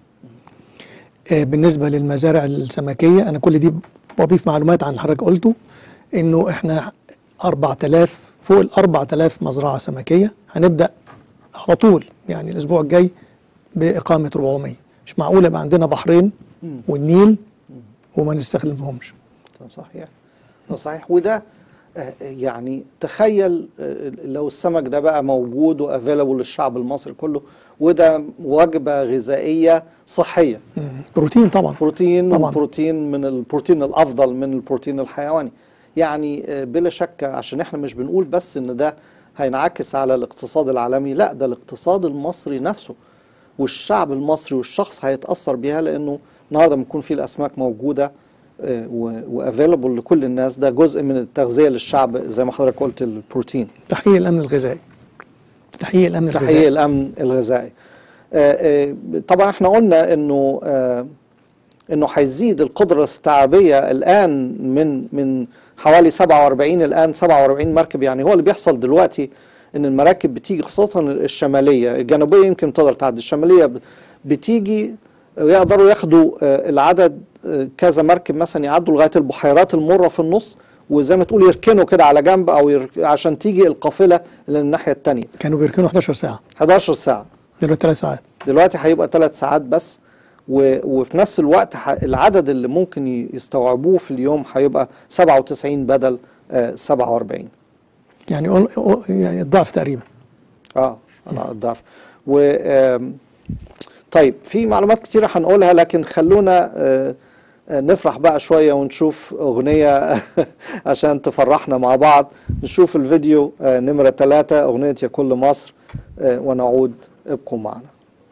آه، بالنسبه للمزارع السمكيه انا كل دي بضيف معلومات عن اللي حضرتك قلته انه احنا 4000 فوق ال 4000 مزرعه سمكيه هنبدا على طول يعني الاسبوع الجاي باقامه 400 مش معقول يبقى عندنا بحرين والنيل وما نستخدمهمش ده صحيح ده صحيح وده آه، يعني تخيل آه، لو السمك ده بقى موجود وافيلابل للشعب المصري كله وده وجبه غذائيه صحيه مم. بروتين طبعا بروتين طبعا. بروتين من البروتين الافضل من البروتين الحيواني يعني آه، بلا شك عشان احنا مش بنقول بس ان ده هينعكس على الاقتصاد العالمي لا ده الاقتصاد المصري نفسه والشعب المصري والشخص هيتاثر بيها لانه النهارده بنكون في الاسماك موجوده وافيلبل لكل الناس ده جزء من التغذيه للشعب زي ما حضرتك قلت البروتين تحقيق الامن الغذائي تحقيق الامن تحقيق الغذائي الامن الغذائي آه، آه، طبعا احنا قلنا انه آه، انه هيزيد القدره الاستيعابيه الان من من حوالي 47 الان 47 مركب يعني هو اللي بيحصل دلوقتي ان المراكب بتيجي خاصه الشماليه الجنوبيه يمكن تقدر تعدي الشماليه ب- بتيجي يقدروا ياخدوا آه، العدد آه، كذا مركب مثلا يعدوا لغايه البحيرات المره في النص وزي ما تقول يركنوا كده على جنب او يرك... عشان تيجي القافله للناحيه الثانيه كانوا بيركنوا 11 ساعه 11 ساعه دلوقتي 3 ساعات دلوقتي هيبقى ثلاث ساعات بس و... وفي نفس الوقت ح... العدد اللي ممكن ي- يستوعبوه في اليوم هيبقى 97 بدل آه 47 يعني قول- قول- يعني الضعف تقريبا اه انا الضعف و آم، طيب في معلومات كتيرة هنقولها لكن خلونا آه، آه، نفرح بقى شوية ونشوف أغنية عشان تفرحنا مع بعض نشوف الفيديو آه، نمرة ثلاثة أغنية يا كل مصر آه، ونعود ابقوا معنا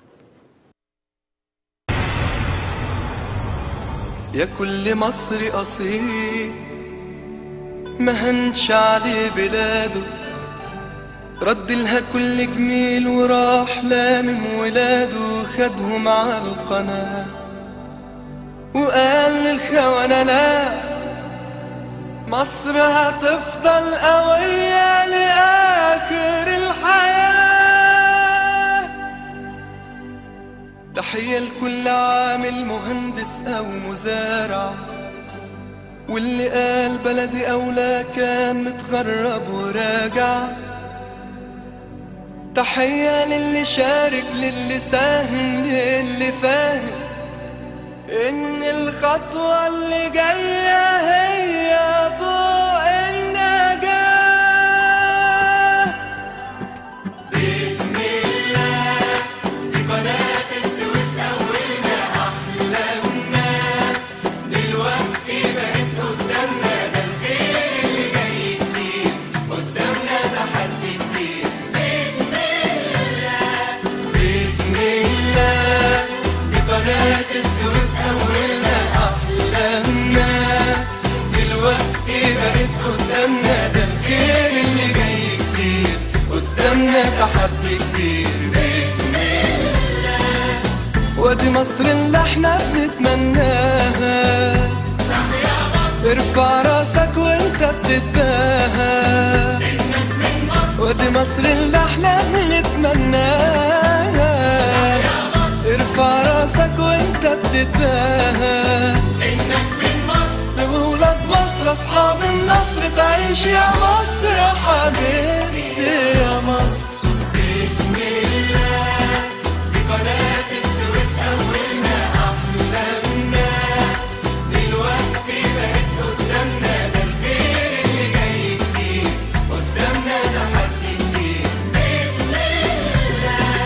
يا كل مصري أصيل ما هنش عليه بلاده رد لها كل جميل وراح لامم ولاده خدهم على القناة وقال للخونة لا مصر هتفضل قوية لآخر الحياة تحية لكل عامل مهندس أو مزارع واللي قال بلدي أولى كان متغرب وراجع تحية للي شارك للي ساهم للي فاهم إن الخطوة اللي جاية هي ضوء النجاة بسم الله دي قناة السويس أولنا أحلامنا دلوقتي بقت قدامنا ده الخير اللي جاي كتير قدامنا تحدي كبير بسم الله بسم الله دي قناة السويس أولنا أحلامنا دلوقتي بقت قدامنا ده الخير اللي جاي كتير قدامنا تحدي كبير بسم الله وادي مصر اللي احنا بنتمناها ارفع راسك وانت بتتباهى وادي مصر اللي احنا بنتمناها ارفع راسك وانت بتتباهى انك من مصر ولاد مصر اصحاب النصر تعيش يا مصر يا حبيبتي يا مصر بسم الله دي قناة السويس أولنا أحلامنا دلوقتي بقت قدامنا ده الخير اللي جاي كتير قدامنا تحدي كبير بسم الله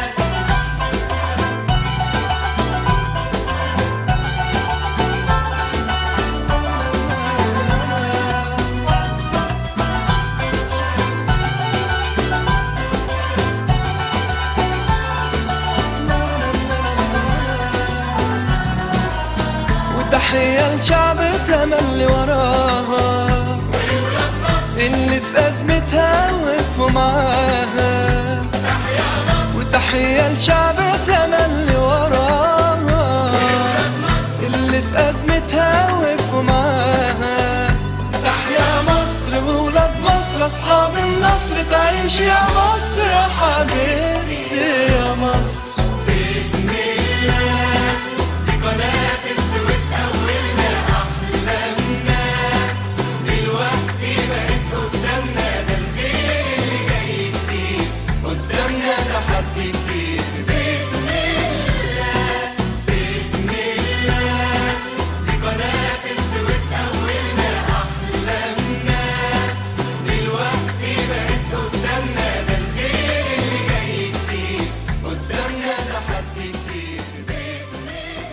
وتحية لشعب تملي وراها اللي في أزمتها وقفوا معاها وتحية لشعب تملي وراها اللي في أزمتها وقفوا معاها تحيا مصر أصحاب النصر تعيش يا مصر يا حبيبتي يا مصر بسم الله دي قناة السويس أولنا أحلامنا دلوقتي بقت قدامنا ده الخير اللي جاي كتير قدامنا تحدي كبير بسم الله بسم الله دي قناة السويس أولنا أحلامنا دلوقتي بقت قدامنا ده الخير اللي جاي كتير قدامنا تحدي كبير بسم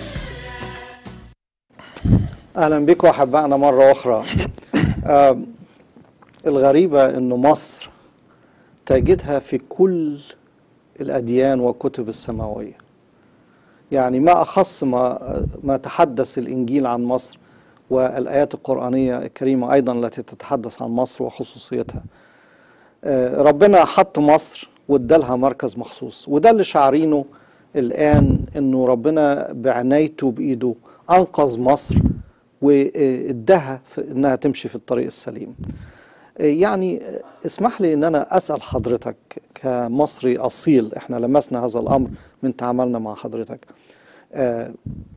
اهلا بكم احبائنا مره اخرى آه الغريبه انه مصر تجدها في كل الاديان والكتب السماويه يعني ما اخص ما ما تحدث الانجيل عن مصر والايات القرانيه الكريمه ايضا التي تتحدث عن مصر وخصوصيتها آه، ربنا حط مصر وادالها مركز مخصوص وده اللي شعرينه الان انه ربنا بعنايته بايده انقذ مصر واداها في انها تمشي في الطريق السليم آه، يعني آه، اسمح لي ان انا اسال حضرتك كمصري اصيل احنا لمسنا هذا الامر من تعاملنا مع حضرتك آه،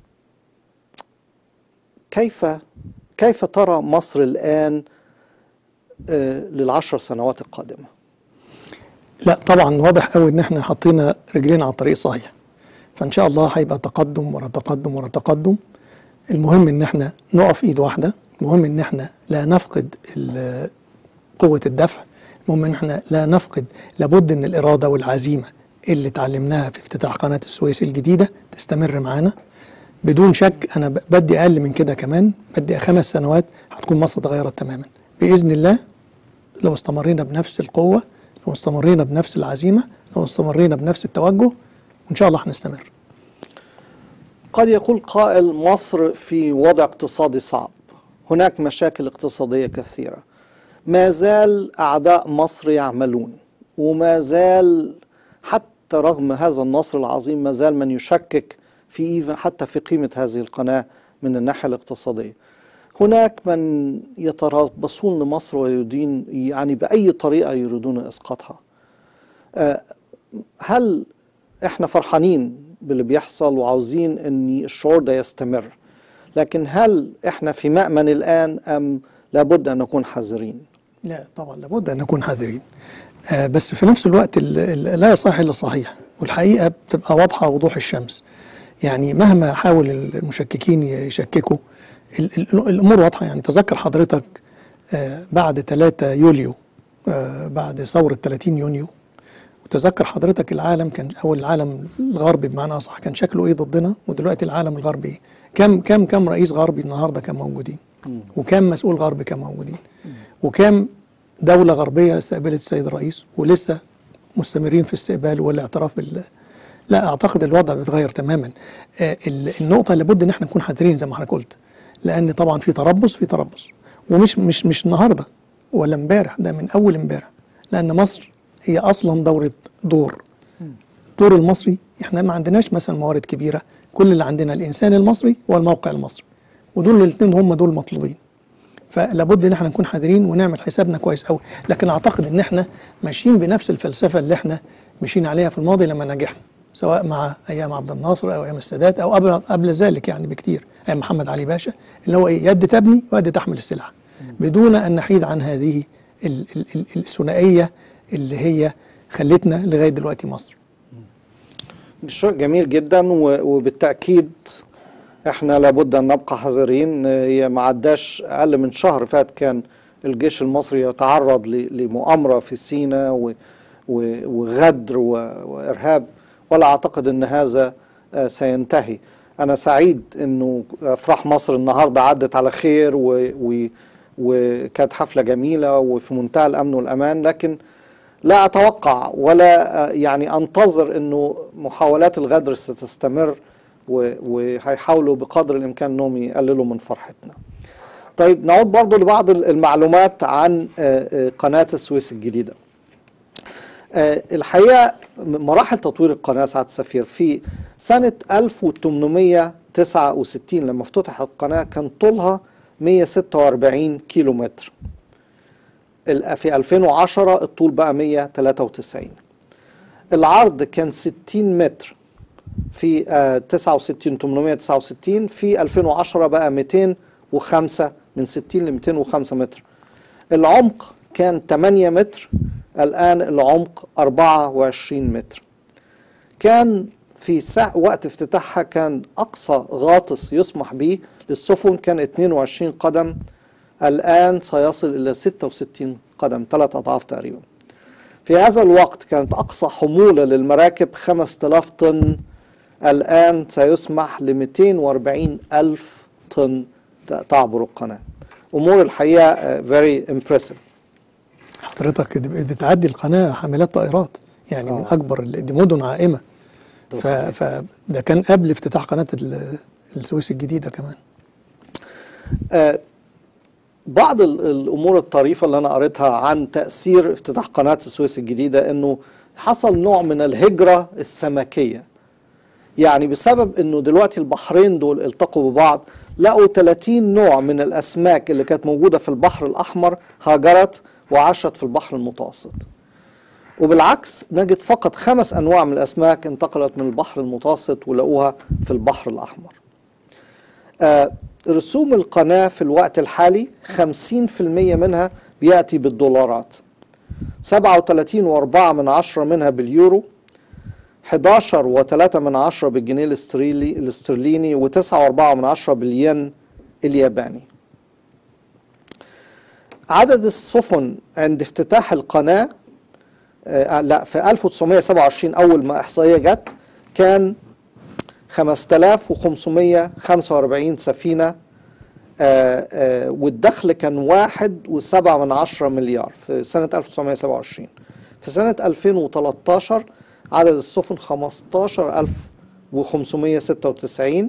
كيف كيف ترى مصر الان آه، للعشر سنوات القادمه لا طبعا واضح قوي ان احنا حطينا رجلينا على الطريق الصحيح فان شاء الله هيبقى تقدم ورا تقدم ورا تقدم المهم ان احنا نقف ايد واحده المهم ان احنا لا نفقد ال- قوه الدفع المهم ان احنا لا نفقد لابد ان الاراده والعزيمه اللي اتعلمناها في افتتاح قناه السويس الجديده تستمر معانا بدون شك انا ب- بدي اقل من كده كمان بدي خمس سنوات هتكون مصر اتغيرت تماما باذن الله لو استمرينا بنفس القوة لو استمرينا بنفس العزيمة لو استمرينا بنفس التوجه وإن شاء الله هنستمر قد يقول قائل مصر في وضع اقتصادي صعب هناك مشاكل اقتصادية كثيرة ما زال أعداء مصر يعملون وما زال حتى رغم هذا النصر العظيم ما زال من يشكك في إيفا- حتى في قيمة هذه القناة من الناحية الاقتصادية هناك من يتربصون لمصر ويريدون يعني بأي طريقة يريدون إسقاطها آه، هل احنا فرحانين باللي بيحصل وعاوزين ان الشعور ده يستمر لكن هل احنا في مأمن الآن أم لابد أن نكون حذرين لا طبعا لابد أن نكون حذرين آه بس في نفس الوقت ال- ال- لا يصح إلا الصحيح والحقيقة بتبقى واضحة وضوح الشمس يعني مهما حاول المشككين يشككوا ال- ال- الأمور واضحة يعني تذكر حضرتك آه بعد 3 يوليو آه بعد ثورة 30 يونيو وتذكر حضرتك العالم كان او العالم الغربي بمعنى اصح كان شكله ايه ضدنا ودلوقتي العالم الغربي ايه كم كم كم رئيس غربي النهارده كان موجودين وكم مسؤول غربي كان موجودين وكم دولة غربية استقبلت السيد الرئيس ولسه مستمرين في استقبال والاعتراف بال لا اعتقد الوضع بيتغير تماما آه ال- النقطة اللي لابد ان احنا نكون حذرين زي ما حضرتك قلت لان طبعا في تربص في تربص ومش مش مش النهارده ولا امبارح ده من اول امبارح لان مصر هي اصلا دورة دور الدور المصري احنا ما عندناش مثلا موارد كبيره كل اللي عندنا الانسان المصري والموقع المصري ودول الاثنين هم دول مطلوبين فلابد ان احنا نكون حذرين ونعمل حسابنا كويس قوي لكن اعتقد ان احنا ماشيين بنفس الفلسفه اللي احنا مشينا عليها في الماضي لما نجحنا سواء مع ايام عبد الناصر او ايام السادات او قبل قبل ذلك يعني بكتير ايام محمد علي باشا اللي هو ايه يد تبني ويد تحمل السلاح بدون ان نحيد عن هذه ال- ال- ال- الثنائيه اللي هي خلتنا لغايه دلوقتي مصر شيء جميل جدا و- وبالتأكيد احنا لابد ان نبقى حذرين آه، هي ما عداش اقل من شهر فات كان الجيش المصري يتعرض ل- لمؤامرة في سيناء و- و- وغدر و- وارهاب ولا اعتقد ان هذا آه، سينتهي انا سعيد انه افراح مصر النهارده عدت على خير و- و- وكانت حفلة جميلة وفي منتهى الامن والامان لكن لا اتوقع ولا آه، يعني انتظر انه محاولات الغدر ستستمر و- وهيحاولوا بقدر الامكان انهم يقللوا من فرحتنا. طيب نعود برضو لبعض ال- المعلومات عن آه، آه، قناة السويس الجديدة. آه، الحقيقة م- مراحل تطوير القناة سعادة السفير في سنة 1869 لما افتتحت القناة كان طولها 146 كيلو متر ال- في 2010 الطول بقى 193 العرض كان 60 متر في آه، 69 869 في 2010 بقى 205 من 60 ل 205 متر العمق كان 8 متر الآن العمق 24 متر كان في سا... وقت افتتاحها كان أقصى غاطس يسمح به للسفن كان 22 قدم الآن سيصل إلى 66 قدم ثلاث أضعاف تقريبا في هذا الوقت كانت أقصى حمولة للمراكب 5000 طن الآن سيسمح ل 240 ألف طن ت- تعبر القناة أمور الحقيقة آه، very impressive حضرتك دي بتعدي القناة حاملات طائرات يعني من أكبر ال- دي مدن عائمة ده ف... صحيح. فده كان قبل افتتاح قناة ال- السويس الجديدة كمان آه، بعض ال- الامور الطريفه اللي انا قريتها عن تاثير افتتاح قناه السويس الجديده انه حصل نوع من الهجره السمكيه يعني بسبب انه دلوقتي البحرين دول التقوا ببعض لقوا 30 نوع من الاسماك اللي كانت موجوده في البحر الاحمر هاجرت وعاشت في البحر المتوسط وبالعكس نجد فقط خمس انواع من الاسماك انتقلت من البحر المتوسط ولقوها في البحر الاحمر آه، رسوم القناة في الوقت الحالي 50% منها بيأتي بالدولارات 37 وأربعة من عشرة منها باليورو 11 وثلاثة من عشرة بالجنيه الاسترلي الاسترليني وتسعة وأربعة من عشرة بالين الياباني عدد السفن عند افتتاح القناة آه لا في 1927 أول ما إحصائية جت كان 5545 سفينة آه، آه، والدخل كان واحد وسبعة من عشرة مليار في سنة 1927 في سنة 2013 عدد السفن 15596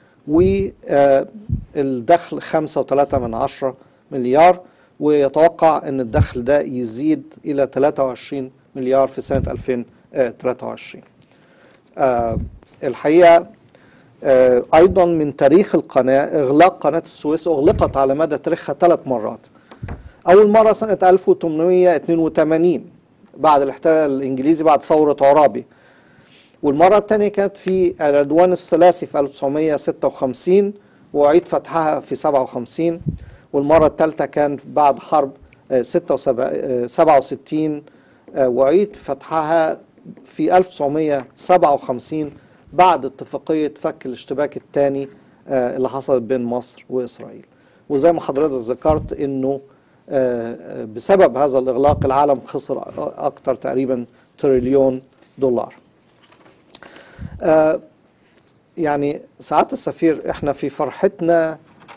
والدخل خمسة وثلاثة من عشرة مليار ويتوقع أن الدخل ده يزيد إلى 23 مليار في سنة 2023 آه، الحقيقة آه، أيضا من تاريخ القناة إغلاق قناة السويس أغلقت على مدى تاريخها ثلاث مرات أول مرة سنة 1882 بعد الاحتلال الإنجليزي بعد ثورة عرابي والمرة الثانية كانت في العدوان الثلاثي في 1956 وأعيد فتحها في 57 والمرة الثالثة كان بعد حرب آه، 76 آه، 67 آه، وأعيد فتحها في 1957 بعد اتفاقية فك الاشتباك الثاني آه، اللي حصلت بين مصر وإسرائيل وزي ما حضرتك ذكرت انه آه، آه، بسبب هذا الإغلاق العالم خسر أكثر تقريبا تريليون دولار آه، يعني سعادة السفير احنا في فرحتنا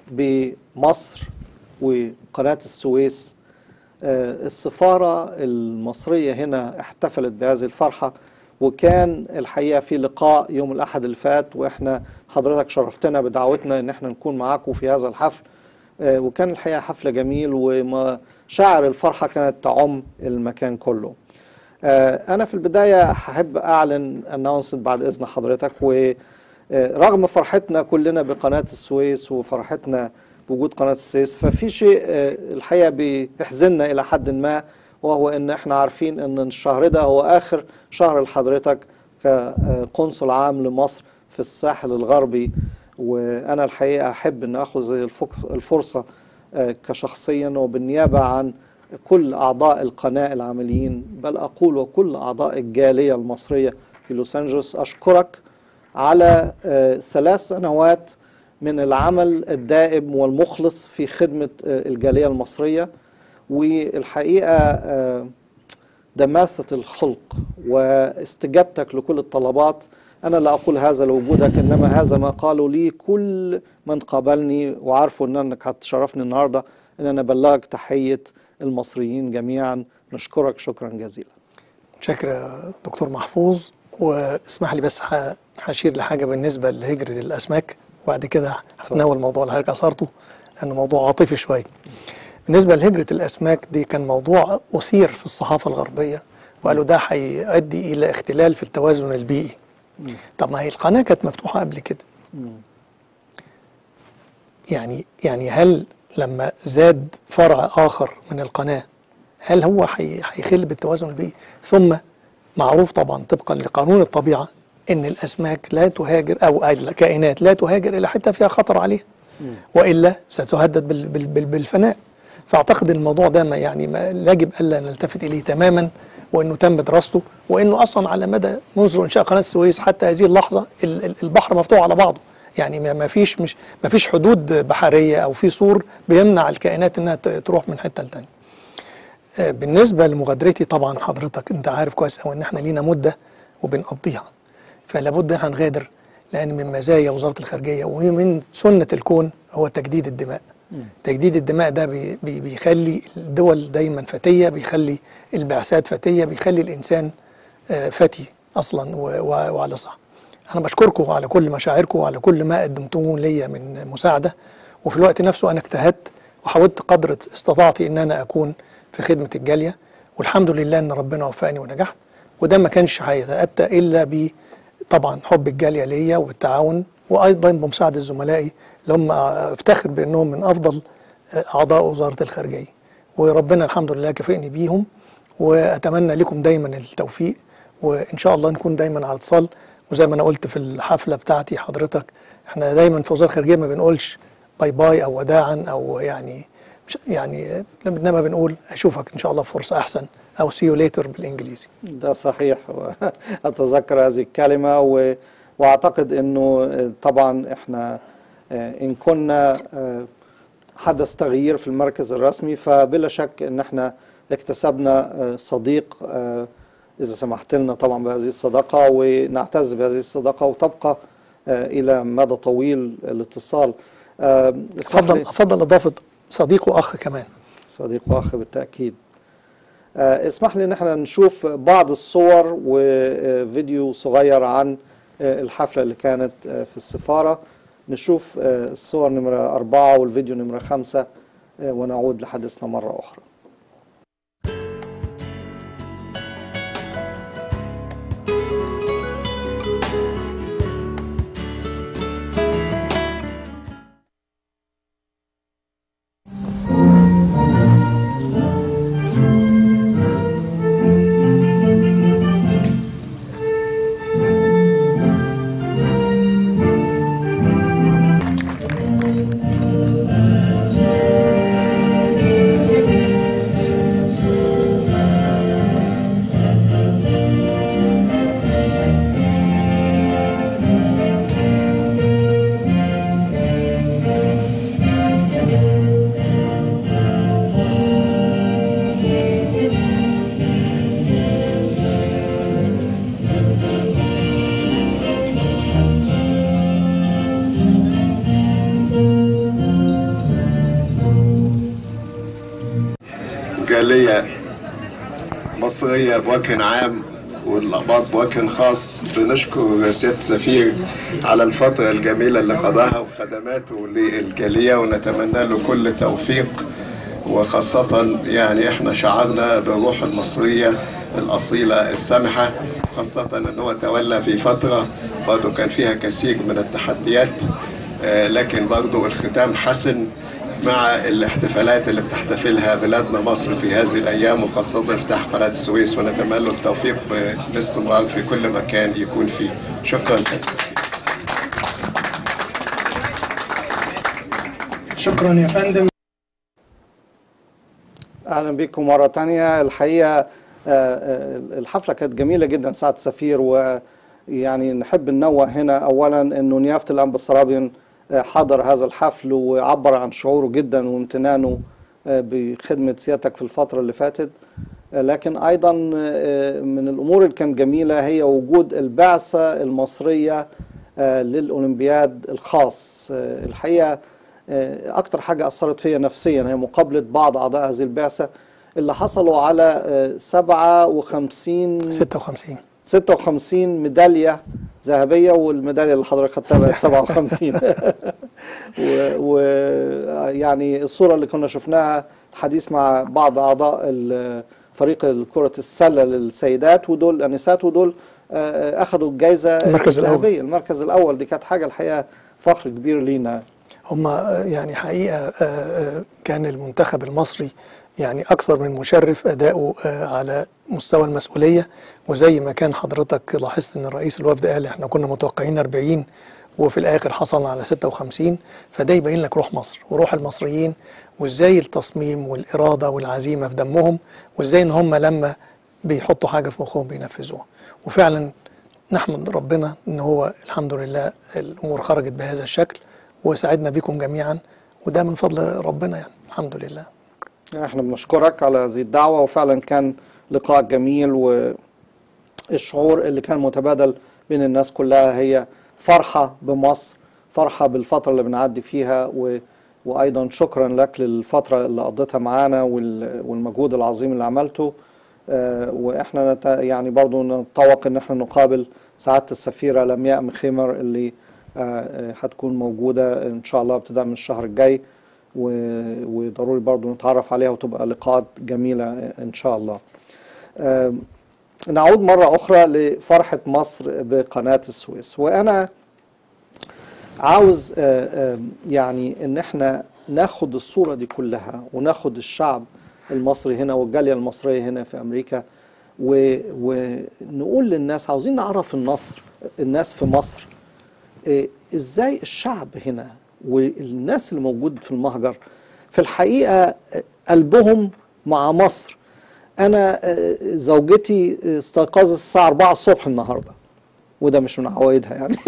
بمصر وقناة السويس آه، السفارة المصرية هنا احتفلت بهذه الفرحة وكان الحقيقة في لقاء يوم الأحد اللي فات وإحنا حضرتك شرفتنا بدعوتنا إن إحنا نكون معاكم في هذا الحفل آه، وكان الحقيقة حفل جميل ومشاعر الفرحة كانت تعم المكان كله آه، أنا في البداية هحب أعلن أناونس بعد إذن حضرتك ورغم فرحتنا كلنا بقناة السويس وفرحتنا بوجود قناة السويس ففي شيء آه، الحقيقة بيحزننا إلى حد ما وهو إن إحنا عارفين إن الشهر ده هو آخر شهر لحضرتك كقنصل عام لمصر في الساحل الغربي وأنا الحقيقة أحب أن أخذ الفك- الفرصة آه، كشخصيا وبالنيابة عن كل أعضاء القناة العاملين بل أقول وكل أعضاء الجالية المصرية في لوس أنجلوس أشكرك على آه، ثلاث سنوات من العمل الدائم والمخلص في خدمة آه، الجالية المصرية والحقيقة آه، دماثة الخلق واستجابتك لكل الطلبات أنا لا أقول هذا لوجودك إنما هذا ما قالوا لي كل من قابلني وعارفوا إن أنك هتشرفني النهاردة إن أنا بلغك تحية المصريين جميعا نشكرك شكرا جزيلا شكرا يا دكتور محفوظ واسمح لي بس ه- هشير لحاجه بالنسبه لهجره الاسماك وبعد كده هتناول الموضوع اللي حضرتك اثرته لانه موضوع عاطفي شويه. بالنسبه لهجره الاسماك دي كان موضوع اثير في الصحافه الغربيه وقالوا ده هيؤدي الى اختلال في التوازن البيئي. طب ما هي القناه كانت مفتوحه قبل كده. يعني يعني هل لما زاد فرع اخر من القناه هل هو هي- هيخل بالتوازن البيئي ثم معروف طبعا طبقا لقانون الطبيعه ان الاسماك لا تهاجر او الكائنات لا تهاجر الى حته فيها خطر عليها والا ستهدد بال- بال- بال- بالفناء فاعتقد الموضوع ده ما يعني ما يجب الا نلتفت اليه تماما وانه تم دراسته وانه اصلا على مدى منذ انشاء قناه السويس حتى هذه اللحظه ال- ال- البحر مفتوح على بعضه يعني ما ما فيش مش ما فيش حدود بحريه او في سور بيمنع الكائنات انها ت- تروح من حته لتانيه آه، بالنسبه لمغادرتي طبعا حضرتك انت عارف كويس قوي ان احنا لينا مده وبنقضيها فلا بد ان احنا نغادر لان من مزايا وزاره الخارجيه ومن سنه الكون هو تجديد الدماء تجديد الدماء ده بي بي بيخلي الدول دايما فتيه بيخلي البعثات فتيه بيخلي الانسان آه، فتي اصلا و- و- وعلى صح انا بشكركم على كل مشاعركم وعلى كل ما قدمتوه ليا من مساعده وفي الوقت نفسه انا اجتهدت وحاولت قدر استطاعتي ان انا اكون في خدمه الجاليه والحمد لله ان ربنا وفقني ونجحت وده ما كانش هيتاتى الا ب طبعا حب الجاليه ليا والتعاون وايضا بمساعده زملائي اللي هم افتخر بانهم من افضل اعضاء وزاره الخارجيه وربنا الحمد لله كافئني بيهم واتمنى لكم دايما التوفيق وان شاء الله نكون دايما على اتصال وزي ما انا قلت في الحفله بتاعتي حضرتك احنا دايما في وزاره الخارجيه ما بنقولش باي باي او وداعا او يعني مش يعني انما بنقول اشوفك ان شاء الله في فرصه احسن او سي يو ليتر بالانجليزي ده صحيح أتذكر هذه الكلمة و... وأعتقد أنه آه، طبعا إحنا آه، إن كنا آه، حدث تغيير في المركز الرسمي فبلا شك أن إحنا اكتسبنا آه، صديق آه، إذا سمحت لنا طبعا بهذه الصداقة ونعتز بهذه الصداقة وتبقى آه، إلى مدى طويل الاتصال آه، اسمح افضل لي- افضل اضافه صديق واخ كمان صديق واخ بالتأكيد آه، اسمح لي ان احنا نشوف بعض الصور وفيديو صغير عن آه، الحفلة اللي كانت آه، في السفارة نشوف آه، الصور نمرة أربعة والفيديو نمرة خمسة آه، ونعود لحديثنا مرة أخرى جالية مصرية بوجه عام والأقباط بوجه خاص بنشكر سيادة السفير على الفترة الجميلة اللي قضاها وخدماته للجالية ونتمنى له كل توفيق وخاصة يعني احنا شعرنا بالروح المصرية الأصيلة السامحة خاصة ان هو تولى في فترة برضه كان فيها كثير من التحديات آه، لكن برضه الختام حسن مع الاحتفالات اللي بتحتفلها بلادنا مصر في هذه الايام وخاصه افتتاح قناه السويس ونتمنى له التوفيق باستمرار في كل مكان يكون فيه شكرا شكرا يا فندم اهلا بكم مره تانية الحقيقه آه، آه، الحفله كانت جميله جدا سعد سفير ويعني نحب ننوه هنا اولا انه نيافه الانبا السرابين آه، حضر هذا الحفل وعبر عن شعوره جدا وامتنانه آه، بخدمه سيادتك في الفتره اللي فاتت آه، لكن ايضا آه، من الامور اللي كانت جميله هي وجود البعثه المصريه آه، للاولمبياد الخاص آه، الحقيقه آه، اكتر حاجه اثرت فيا نفسيا هي مقابله بعض اعضاء هذه البعثه اللي حصلوا على آه، 57 56 56 ميداليه ذهبيه والميداليه اللي حضرتك خدتها بقت 57 ويعني الصوره اللي كنا شفناها حديث مع بعض اعضاء ال- فريق كره السله للسيدات ودول الانسات ودول آه، اخذوا الجائزه المركز الأول. الذهبيه المركز الاول دي كانت حاجه الحقيقه فخر كبير لينا هم يعني حقيقة آه، آه، كان المنتخب المصري يعني أكثر من مشرف أداؤه آه، على مستوى المسؤولية وزي ما كان حضرتك لاحظت أن رئيس الوفد قال إحنا كنا متوقعين 40 وفي الآخر حصلنا على 56 فده يبين لك روح مصر وروح المصريين وإزاي التصميم والإرادة والعزيمة في دمهم وإزاي إن هم لما بيحطوا حاجة في مخهم بينفذوها وفعلا نحمد ربنا ان هو الحمد لله الامور خرجت بهذا الشكل وساعدنا بكم جميعا وده من فضل ربنا يعني الحمد لله احنا بنشكرك على هذه الدعوة وفعلا كان لقاء جميل والشعور اللي كان متبادل بين الناس كلها هي فرحة بمصر فرحة بالفترة اللي بنعدي فيها و وأيضا شكرا لك للفترة اللي قضيتها معانا وال- والمجهود العظيم اللي عملته آه، وإحنا نت... يعني برضو نتطوق إن إحنا نقابل سعادة السفيرة لمياء مخيمر اللي آه، آه، هتكون موجودة إن شاء الله ابتداء من الشهر الجاي و... وضروري برضو نتعرف عليها وتبقى لقاءات جميلة إن شاء الله آم، نعود مرة أخرى لفرحة مصر بقناة السويس وأنا عاوز آه، آم، يعني ان احنا ناخد الصورة دي كلها وناخد الشعب المصري هنا والجالية المصرية هنا في امريكا و- ونقول للناس عاوزين نعرف النصر الناس في مصر آه، ازاي الشعب هنا والناس اللي موجود في المهجر في الحقيقة آه، قلبهم مع مصر انا آه، زوجتي استيقظت الساعة 4 الصبح النهاردة وده مش من عوايدها يعني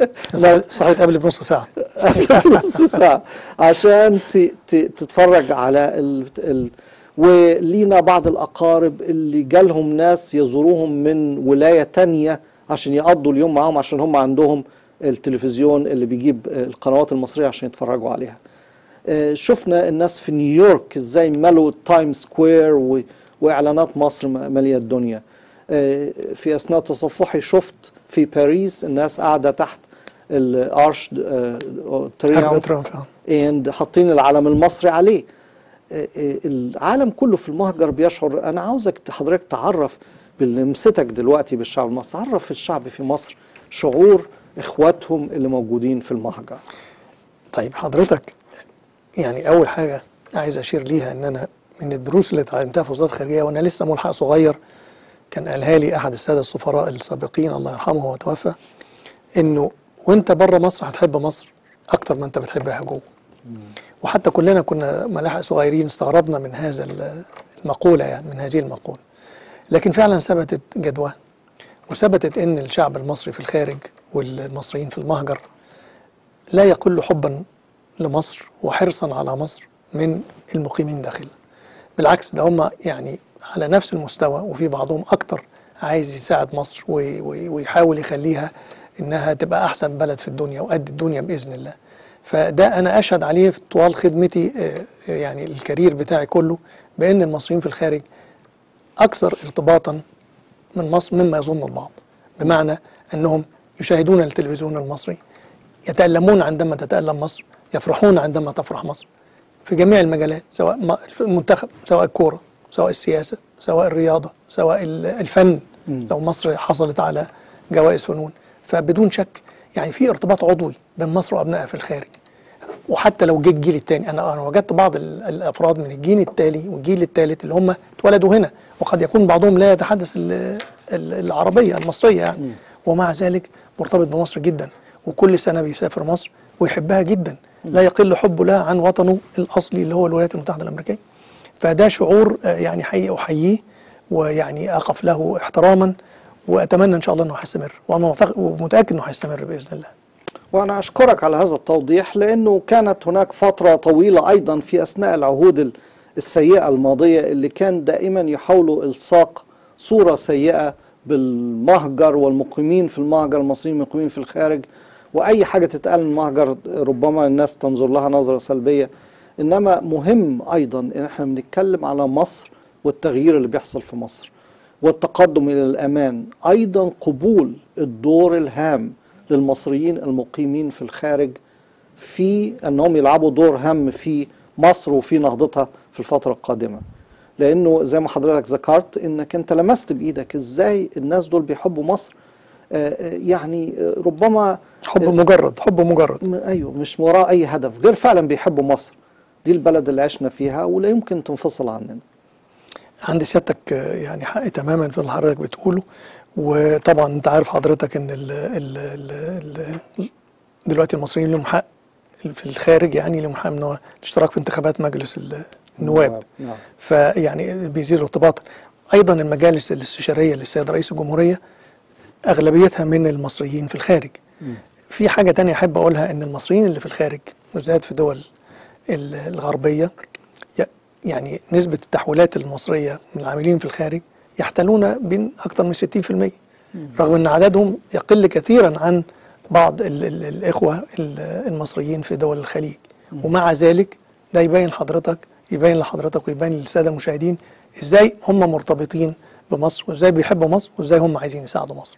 صحيت قبل بنص ساعة نص ساعة عشان ت- ت- تتفرج على ال... ال... ولينا بعض الأقارب اللي جالهم ناس يزوروهم من ولاية تانية عشان يقضوا اليوم معاهم عشان هم عندهم التلفزيون اللي بيجيب القنوات المصرية عشان يتفرجوا عليها آه، شفنا الناس في نيويورك ازاي ملوا تايم سكوير و... واعلانات مصر م- ماليه الدنيا آه، في اثناء تصفحي شفت في باريس الناس قاعده تحت الارش أرض تريومف ترامب آه. and حاطين العلم المصري عليه آه، آه، العالم كله في المهجر بيشعر انا عاوزك حضرتك تعرف بلمستك دلوقتي بالشعب المصري عرف الشعب في مصر شعور اخواتهم اللي موجودين في المهجر طيب حضرتك يعني أول حاجة عايز أشير ليها إن أنا من الدروس اللي اتعلمتها في وزارة الخارجية وأنا لسه ملحق صغير كان قالها لي أحد السادة السفراء السابقين الله يرحمه وتوفى إنه وأنت بره مصر هتحب مصر أكتر ما أنت بتحبها جوه وحتى كلنا كنا ملاحق صغيرين استغربنا من هذا ال- المقولة يعني من هذه المقولة لكن فعلا ثبتت جدوى وثبتت ان الشعب المصري في الخارج والمصريين في المهجر لا يقل حبا لمصر وحرصا على مصر من المقيمين داخلها بالعكس ده هم يعني على نفس المستوى وفي بعضهم اكتر عايز يساعد مصر وي- وي- ويحاول يخليها انها تبقى احسن بلد في الدنيا وقد الدنيا باذن الله فده انا اشهد عليه في طوال خدمتي آه، يعني الكارير بتاعي كله بان المصريين في الخارج اكثر ارتباطا من مصر مما يظن البعض بمعنى أنهم يشاهدون التلفزيون المصري يتألمون عندما تتألم مصر يفرحون عندما تفرح مصر في جميع المجالات سواء م- المنتخب سواء الكورة سواء السياسة سواء الرياضة سواء ال- الفن لو مصر حصلت على جوائز فنون فبدون شك يعني في ارتباط عضوي بين مصر وأبنائها في الخارج وحتى لو جه الجيل الثاني انا انا وجدت بعض ال- الافراد من الجيل التالي والجيل الثالث اللي هم اتولدوا هنا وقد يكون بعضهم لا يتحدث ال- ال- العربيه المصريه يعني ومع ذلك مرتبط بمصر جدا وكل سنه بيسافر مصر ويحبها جدا لا يقل حبه لها عن وطنه الاصلي اللي هو الولايات المتحده الامريكيه فده شعور آه، يعني حقيقي احييه ويعني اقف له احتراما واتمنى ان شاء الله انه هيستمر وانا معتق- ومتاكد انه هيستمر باذن الله وأنا أشكرك على هذا التوضيح لأنه كانت هناك فترة طويلة أيضا في أثناء العهود ال- السيئة الماضية اللي كان دائما يحاولوا إلصاق صورة سيئة بالمهجر والمقيمين في المهجر المصريين المقيمين في الخارج وأي حاجة تتقال من المهجر ربما الناس تنظر لها نظرة سلبية إنما مهم أيضا إن احنا بنتكلم على مصر والتغيير اللي بيحصل في مصر والتقدم إلى الأمان أيضا قبول الدور الهام للمصريين المقيمين في الخارج في أنهم يلعبوا دور هام في مصر وفي نهضتها في الفترة القادمة لأنه زي ما حضرتك ذكرت أنك أنت لمست بإيدك إزاي الناس دول بيحبوا مصر آه، آه، يعني آه، ربما حب مجرد حب مجرد م- ايوه مش وراه اي هدف غير فعلا بيحبوا مصر دي البلد اللي عشنا فيها ولا يمكن تنفصل عننا عند سيادتك آه، يعني حق تماما في اللي حضرتك بتقوله وطبعا انت عارف حضرتك ان ال ال ال ال دلوقتي المصريين لهم حق في الخارج يعني لهم حق من هو الاشتراك في انتخابات مجلس ال- النواب نعم. فيعني بيزيد ارتباطا ايضا المجالس الاستشاريه للسيد رئيس الجمهوريه اغلبيتها من المصريين في الخارج في حاجه تانية احب اقولها ان المصريين اللي في الخارج بالذات في دول ال- الغربيه ي- يعني نسبه التحويلات المصريه من العاملين في الخارج يحتلون بين اكثر من 60% رغم ان عددهم يقل كثيرا عن بعض ال ال الاخوه ال- المصريين في دول الخليج ومع ذلك ده يبين حضرتك يبين لحضرتك ويبين للساده المشاهدين ازاي هم مرتبطين بمصر وازاي بيحبوا مصر وازاي هم عايزين يساعدوا مصر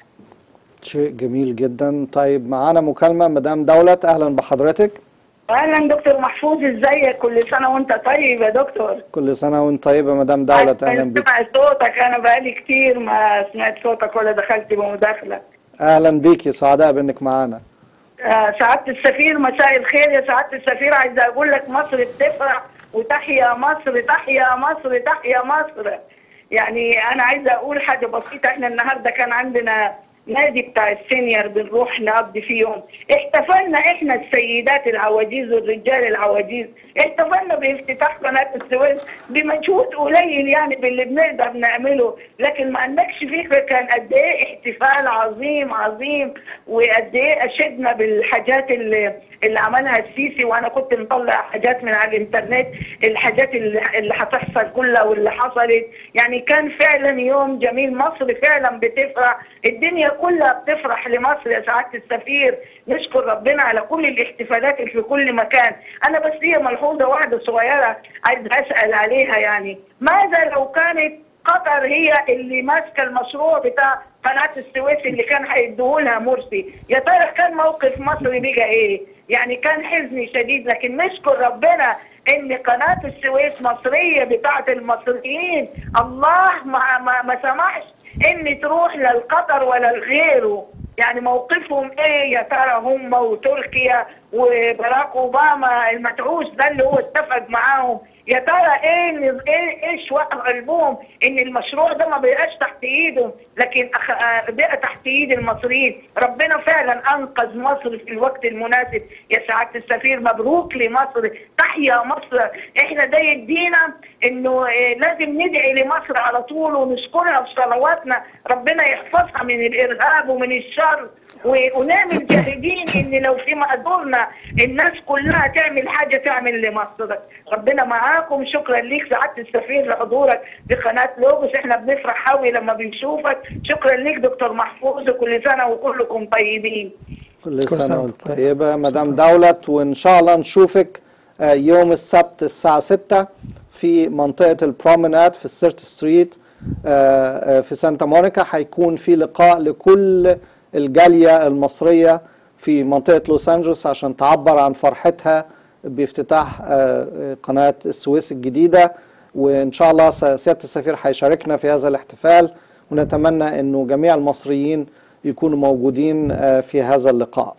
شيء جميل جدا طيب معانا مكالمة مدام دولت أهلا بحضرتك اهلا دكتور محفوظ ازيك كل سنه وانت طيب يا دكتور كل سنة وانت طيبة مدام دولت أهلا بك سمع صوتك انا بقالي كتير ما سمعت صوتك ولا دخلت بمداخله أهلا بيكي سعداء بأنك معانا آه، سعاده السفير مساء الخير يا سعاده السفير عايزه اقول لك مصر بتفرح وتحيا مصر تحيا مصر تحيا مصر يعني انا عايزه اقول حاجه بسيطه احنا النهارده كان عندنا نادي بتاع السينيور بنروح نقضي فيه يوم احتفلنا احنا السيدات العواجيز والرجال العواجيز احتفلنا بافتتاح قناه السويس بمجهود قليل يعني باللي بنقدر نعمله لكن ما عندكش فكره كان قد ايه احتفال عظيم عظيم وقد ايه اشدنا بالحاجات اللي اللي عملها السيسي وانا كنت مطلع حاجات من على الانترنت الحاجات اللي اللي هتحصل كلها واللي حصلت يعني كان فعلا يوم جميل مصر فعلا بتفرح الدنيا كلها بتفرح لمصر يا سعاده السفير نشكر ربنا على كل الاحتفالات اللي في كل مكان انا بس هي ملحوظه واحده صغيره عايز اسال عليها يعني ماذا لو كانت قطر هي اللي ماسكه المشروع بتاع قناه السويس اللي كان هيديهولها مرسي يا ترى كان موقف مصر بقى ايه يعني كان حزن شديد لكن نشكر ربنا ان قناه السويس مصريه بتاعه المصريين الله ما ما, ما سمحش ان تروح لا القطر ولا لغيره يعني موقفهم ايه يا ترى هم وتركيا وبراك اوباما المدعوس ده اللي هو اتفق معاهم يا ترى ايه ايه ايش وقف قلبهم ان المشروع ده ما بيبقاش تحت ايدهم لكن أخ... آه، بقى تحت ايد المصريين ربنا فعلا انقذ مصر في الوقت المناسب يا سعاده السفير مبروك لمصر تحيا مصر احنا ده يدينا انه آه، لازم ندعي لمصر على طول ونشكرها بصلواتنا ربنا يحفظها من الارهاب ومن الشر و- ونعمل جاهدين ان لو في مقدورنا الناس كلها تعمل حاجه تعمل لمصر ربنا معاكم شكرا ليك سعاده السفير لحضورك في قناه لوجوس احنا بنفرح قوي لما بنشوفك شكرا ليك دكتور محفوظ وكل سنه وكلكم طيبين كل كل سنة سنة وانت وانت طيب. طيبة مدام دولت وإن شاء الله نشوفك آه، يوم السبت الساعة 6 في منطقة البرومناد في السيرت ستريت آه، آه، في سانتا مونيكا هيكون في لقاء لكل الجالية المصرية في منطقة لوس أنجلوس عشان تعبر عن فرحتها بافتتاح آه، آه، قناة السويس الجديدة وإن شاء الله س- سيادة السفير هيشاركنا في هذا الاحتفال ونتمنى أنه جميع المصريين يكونوا موجودين آه، في هذا اللقاء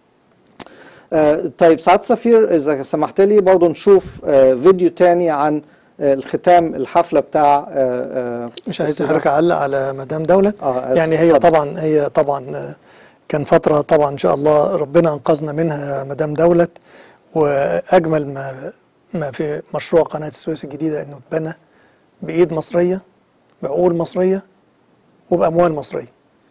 آه، طيب سعادة السفير إذا سمحت لي برضو نشوف آه، فيديو تاني عن آه، الختام الحفلة بتاع آه، آه، مش عايز افتتاح- حضرتك اعلق على مدام دولت آه، آسف، يعني هي اتفضل. طبعا هي طبعا آه، كان فتره طبعا ان شاء الله ربنا انقذنا منها مدام دولت واجمل ما ما في مشروع قناه السويس الجديده انه اتبنى بايد مصريه بعقول مصريه وباموال مصريه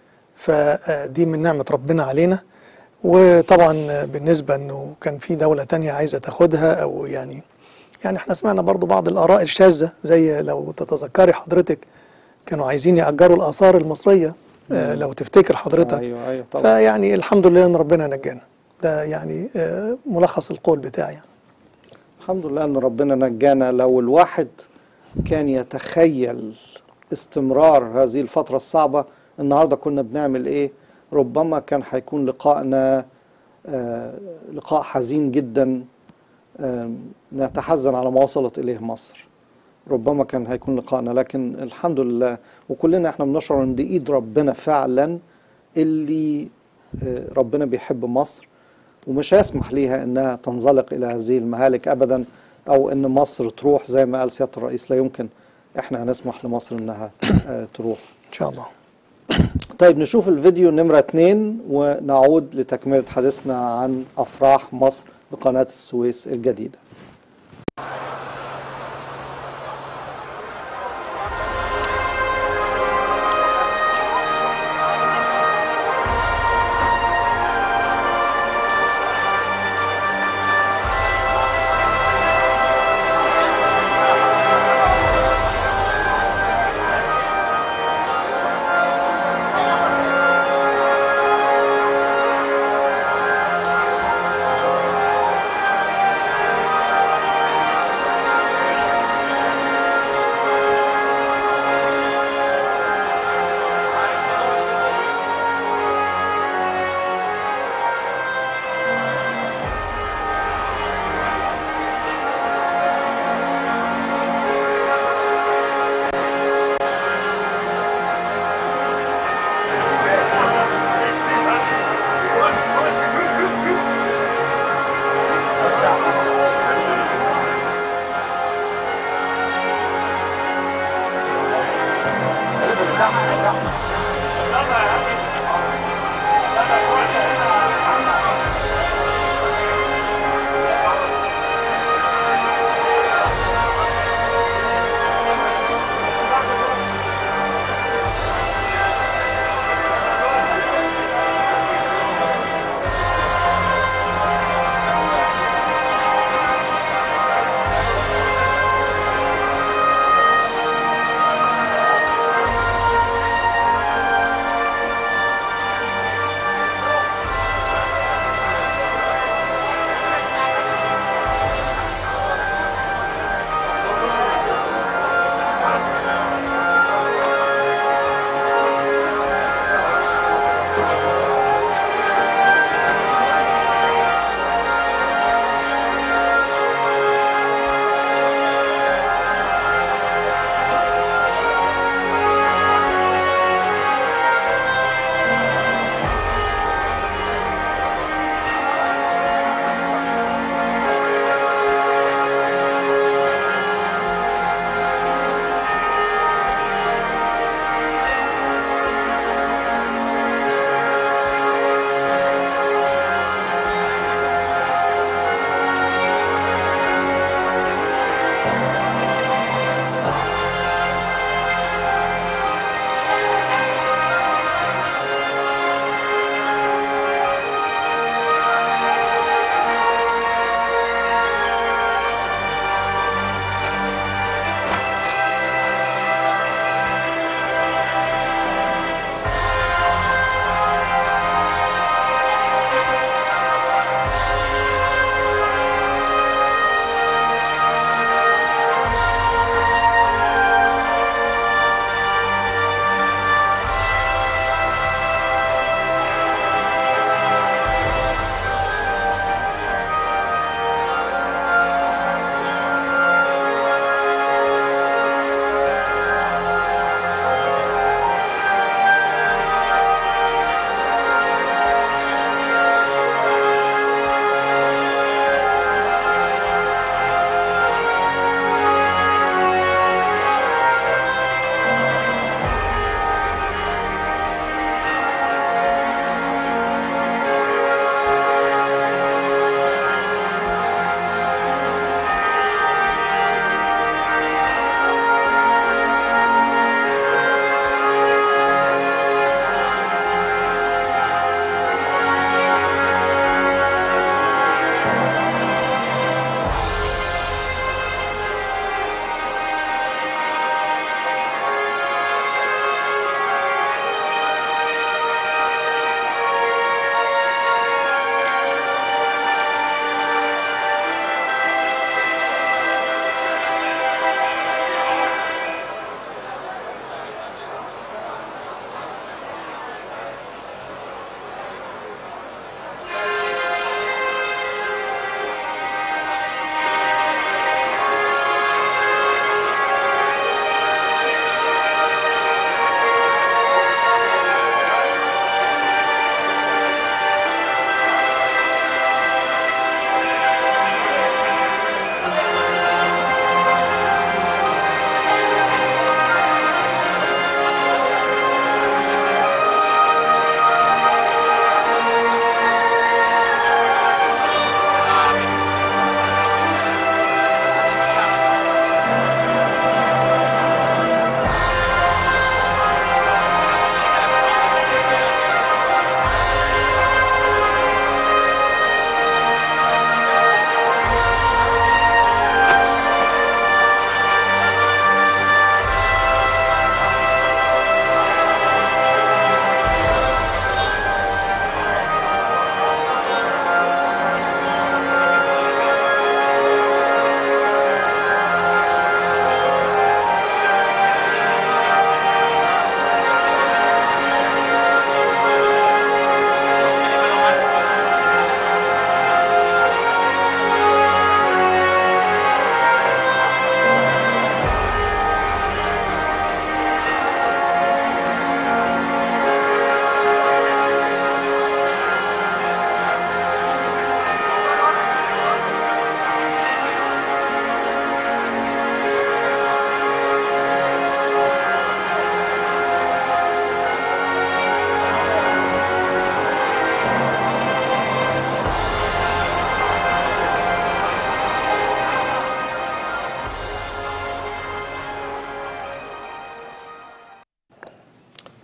فدي من نعمه ربنا علينا وطبعا بالنسبه انه كان في دوله تانية عايزه تاخدها او يعني يعني احنا سمعنا برضو بعض الاراء الشاذه زي لو تتذكري حضرتك كانوا عايزين يأجروا الآثار المصرية آه لو تفتكر حضرتك أيوه أيوه طبعا فيعني الحمد لله إن ربنا نجانا ده يعني آه ملخص القول بتاعي يعني الحمد لله ان ربنا نجانا لو الواحد كان يتخيل استمرار هذه الفترة الصعبة النهاردة كنا بنعمل ايه ربما كان هيكون لقائنا آه لقاء حزين جدا آه نتحزن على ما وصلت اليه مصر ربما كان هيكون لقائنا لكن الحمد لله وكلنا احنا بنشعر ان دي ايد ربنا فعلا اللي آه ربنا بيحب مصر ومش هيسمح ليها انها تنزلق الى هذه المهالك ابدا او ان مصر تروح زي ما قال سياده الرئيس لا يمكن احنا هنسمح لمصر انها آه، تروح ان شاء الله طيب نشوف الفيديو نمرة اتنين ونعود لتكملة حديثنا عن أفراح مصر بقناة السويس الجديدة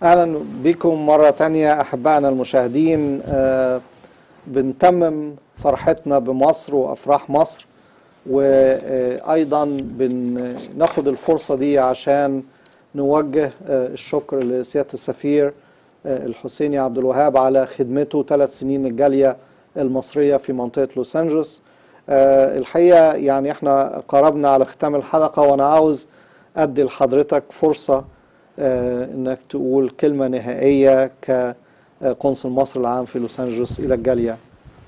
اهلا بكم مره تانية احبائنا المشاهدين آه، بنتمم فرحتنا بمصر وافراح مصر وايضا بناخد الفرصه دي عشان نوجه آه، الشكر لسياده السفير آه، الحسيني عبد الوهاب على خدمته ثلاث سنين الجاليه المصريه في منطقه لوس انجلوس آه، الحقيقه يعني احنا قربنا على ختام الحلقه وانا عاوز ادي لحضرتك فرصه آه، انك تقول كلمه نهائيه كقنصل مصر العام في لوس انجلوس الى الجاليه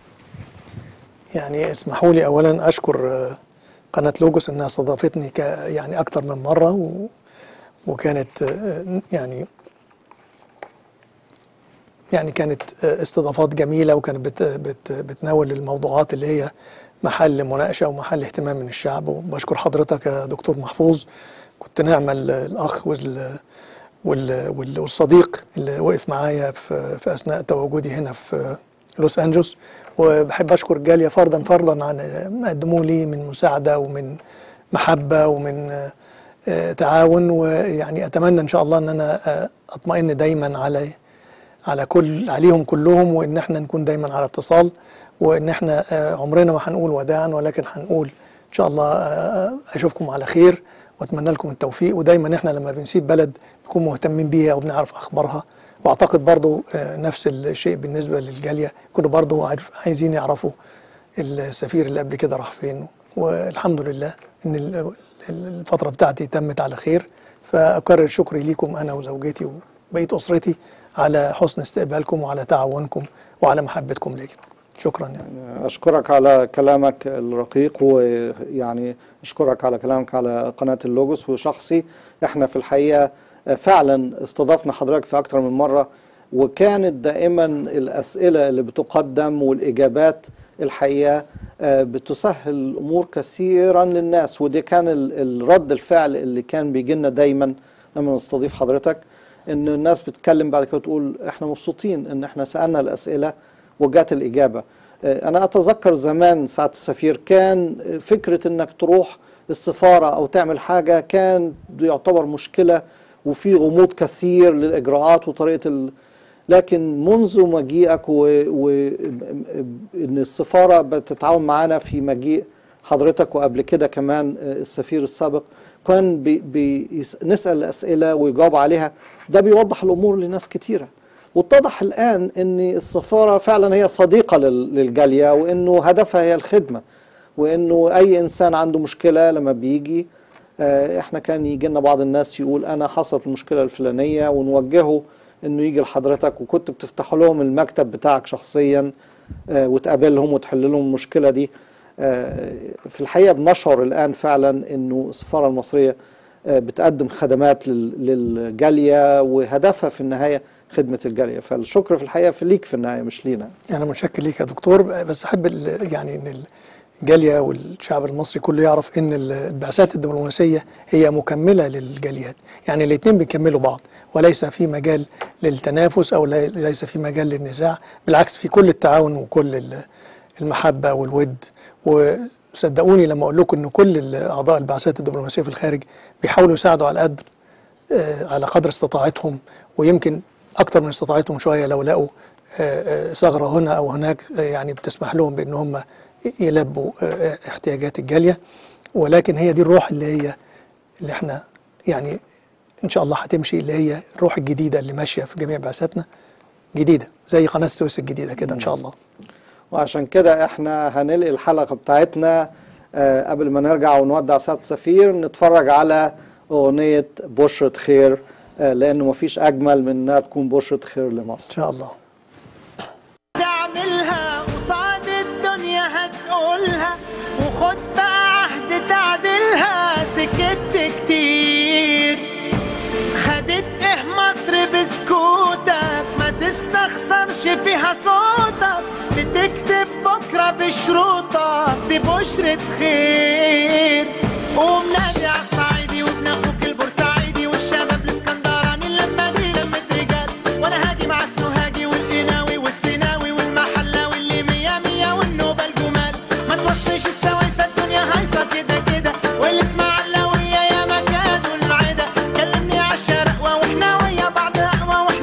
يعني اسمحوا لي اولا اشكر آه، قناه لوجوس انها استضافتني ك يعني اكتر من مره و وكانت آه، يعني يعني كانت آه، استضافات جميله وكانت بت بت بتناول الموضوعات اللي هي محل مناقشه ومحل اهتمام من الشعب وبشكر حضرتك يا دكتور محفوظ كنت نعمه ال- الاخ وال وال- وال- والصديق اللي وقف معايا في, في اثناء تواجدي هنا في لوس انجلوس وبحب اشكر جاليه فردا فردا عن ما قدموه لي من مساعده ومن محبه ومن آه، آه، تعاون ويعني اتمنى ان شاء الله ان انا آه، اطمئن دايما على على كل عليهم كلهم وان احنا نكون دايما على اتصال وان احنا آه، عمرنا ما هنقول وداعا ولكن هنقول ان شاء الله آه، اشوفكم على خير واتمنى لكم التوفيق ودايما احنا لما بنسيب بلد نكون مهتمين بيها وبنعرف اخبارها واعتقد برضو آه، نفس الشيء بالنسبه للجاليه كانوا برضو عارف- عايزين يعرفوا السفير اللي قبل كده راح فين والحمد لله ان ال- ال- الفتره بتاعتي تمت على خير فاكرر شكري ليكم انا وزوجتي وبقيه اسرتي على حسن استقبالكم وعلى تعاونكم وعلى محبتكم لي شكرا يعني. اشكرك على كلامك الرقيق ويعني اشكرك على كلامك على قناه اللوجوس وشخصي احنا في الحقيقه فعلا استضفنا حضرتك في اكتر من مره وكانت دائما الاسئله اللي بتقدم والاجابات الحقيقه آه، بتسهل الامور كثيرا للناس ودي كان ال- الرد الفعل اللي كان بيجي لنا دايما لما نستضيف حضرتك ان الناس بتتكلم بعد كده تقول احنا مبسوطين ان احنا سالنا الاسئله وجات الاجابه آه، انا اتذكر زمان ساعه السفير كان فكره انك تروح السفاره او تعمل حاجه كان يعتبر مشكله وفي غموض كثير للاجراءات وطريقه ال... لكن منذ مجيئك وان و... ان السفاره بتتعاون معانا في مجيء حضرتك وقبل كده كمان آه، السفير السابق كان بي... بي... نسال اسئله ويجاوب عليها ده بيوضح الامور لناس كتيره واتضح الآن أن السفارة فعلا هي صديقة لل- للجالية وأنه هدفها هي الخدمة وأنه أي إنسان عنده مشكلة لما بيجي آه، إحنا كان يجي لنا بعض الناس يقول أنا حصلت المشكلة الفلانية ونوجهه أنه يجي لحضرتك وكنت بتفتح لهم المكتب بتاعك شخصيا آه، وتقابلهم وتحل لهم المشكلة دي آه، في الحقيقة بنشعر الآن فعلا أنه السفارة المصرية آه، بتقدم خدمات لل- للجالية وهدفها في النهاية خدمة الجالية فالشكر في الحقيقة في ليك في النهاية مش لينا انا متشكر ليك يا دكتور بس احب ال- يعني ان الجاليه والشعب المصري كله يعرف ان ال- البعثات الدبلوماسيه هي مكمله للجاليات يعني الاثنين بيكملوا بعض وليس في مجال للتنافس او لي- ليس في مجال للنزاع بالعكس في كل التعاون وكل ال- المحبه والود وصدقوني لما اقول لكم ان كل ال- اعضاء البعثات الدبلوماسيه في الخارج بيحاولوا يساعدوا على قدر آه، على قدر استطاعتهم ويمكن اكتر من استطاعتهم شويه لو لقوا آه، آه، ثغره هنا او هناك آه، يعني بتسمح لهم بان هم يلبوا آه، احتياجات الجاليه ولكن هي دي الروح اللي هي اللي احنا يعني ان شاء الله هتمشي اللي هي الروح الجديده اللي ماشيه في جميع بعثاتنا جديده زي قناه السويس الجديده كده ان شاء الله وعشان كده احنا هنلقي الحلقة بتاعتنا آه، قبل ما نرجع ونودع سعادة السفير نتفرج على أغنية بشرة خير آه، لأنه مفيش أجمل من إنها تكون بشرة خير لمصر ان شاء الله تعملها قصاد الدنيا هتقولها وخد بقى عهد تعدلها سكت كتير خدت ايه مصر بسكوتك ما تستخسرش فيها صوتك بتكتب بكرة بشروطك دي بشرة خير قوم نادي على الصعيدي وابن اخوك البورسعيدي والشباب الاسكندراني اللمة دي لمة رجال وانا هاجي مع السوهاجي والقناوي والسيناوي والمحلاوي اللي مية مية والنوبة الجمال ما توصيش السوايسة الدنيا هايصة كده كده والاسماعيلاوية يا مكاد والعدا كلمني على الشرقوة واحنا ويا بعض اقوى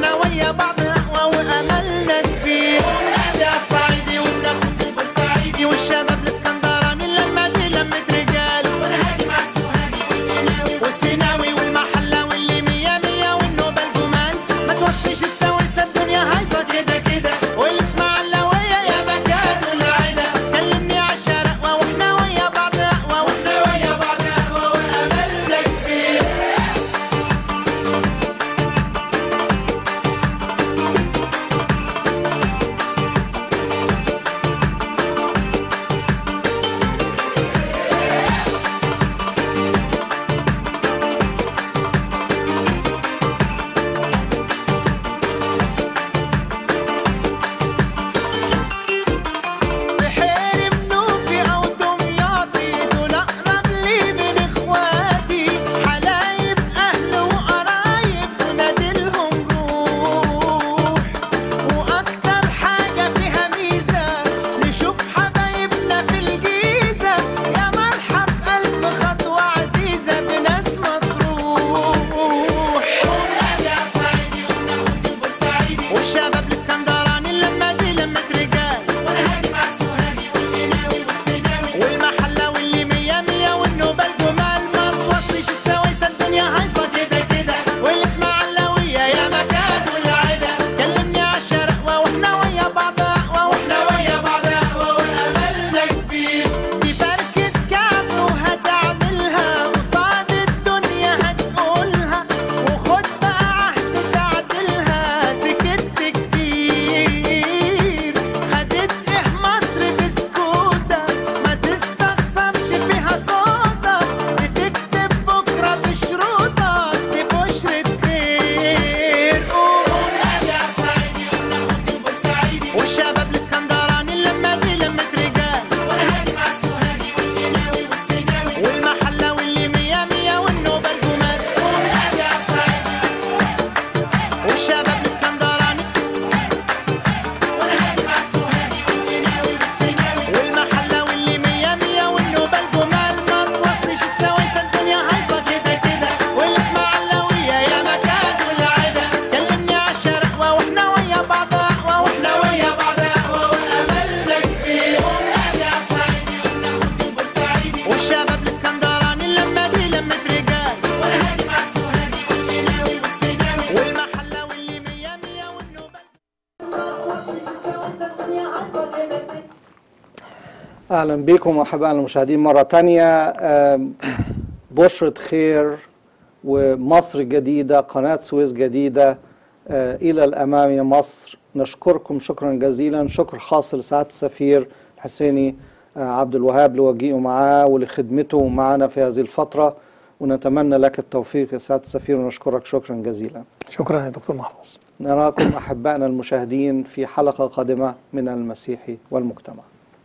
أهلا بكم أحبائنا المشاهدين مرة تانية آم، بشرة خير ومصر جديدة قناة سويس جديدة آه، إلى الأمام يا مصر نشكركم شكرا جزيلا شكر خاص لسعادة السفير الحسيني آه، عبد الوهاب لوجيئه معاه ولخدمته معنا في هذه الفترة ونتمنى لك التوفيق يا سعادة السفير ونشكرك شكرا جزيلا شكرا يا دكتور محفوظ نراكم أحبائنا المشاهدين في حلقة قادمة من المسيح والمجتمع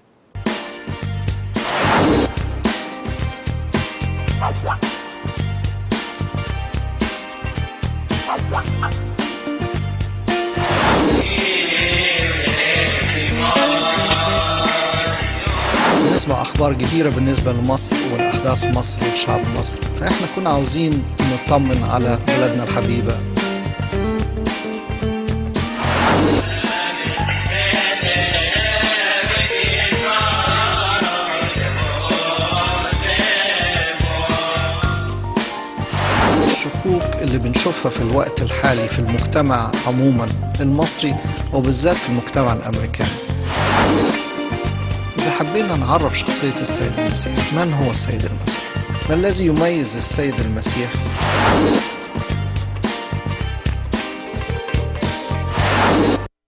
بنسمع اخبار كتيره بالنسبه لمصر والاحداث مصر والشعب المصري فاحنا كنا عاوزين نطمن على بلدنا الحبيبه الشكوك اللي بنشوفها في الوقت الحالي في المجتمع عموما المصري وبالذات في المجتمع الامريكاني إذا حبينا نعرف شخصية السيد المسيح من هو السيد المسيح؟ ما الذي يميز السيد المسيح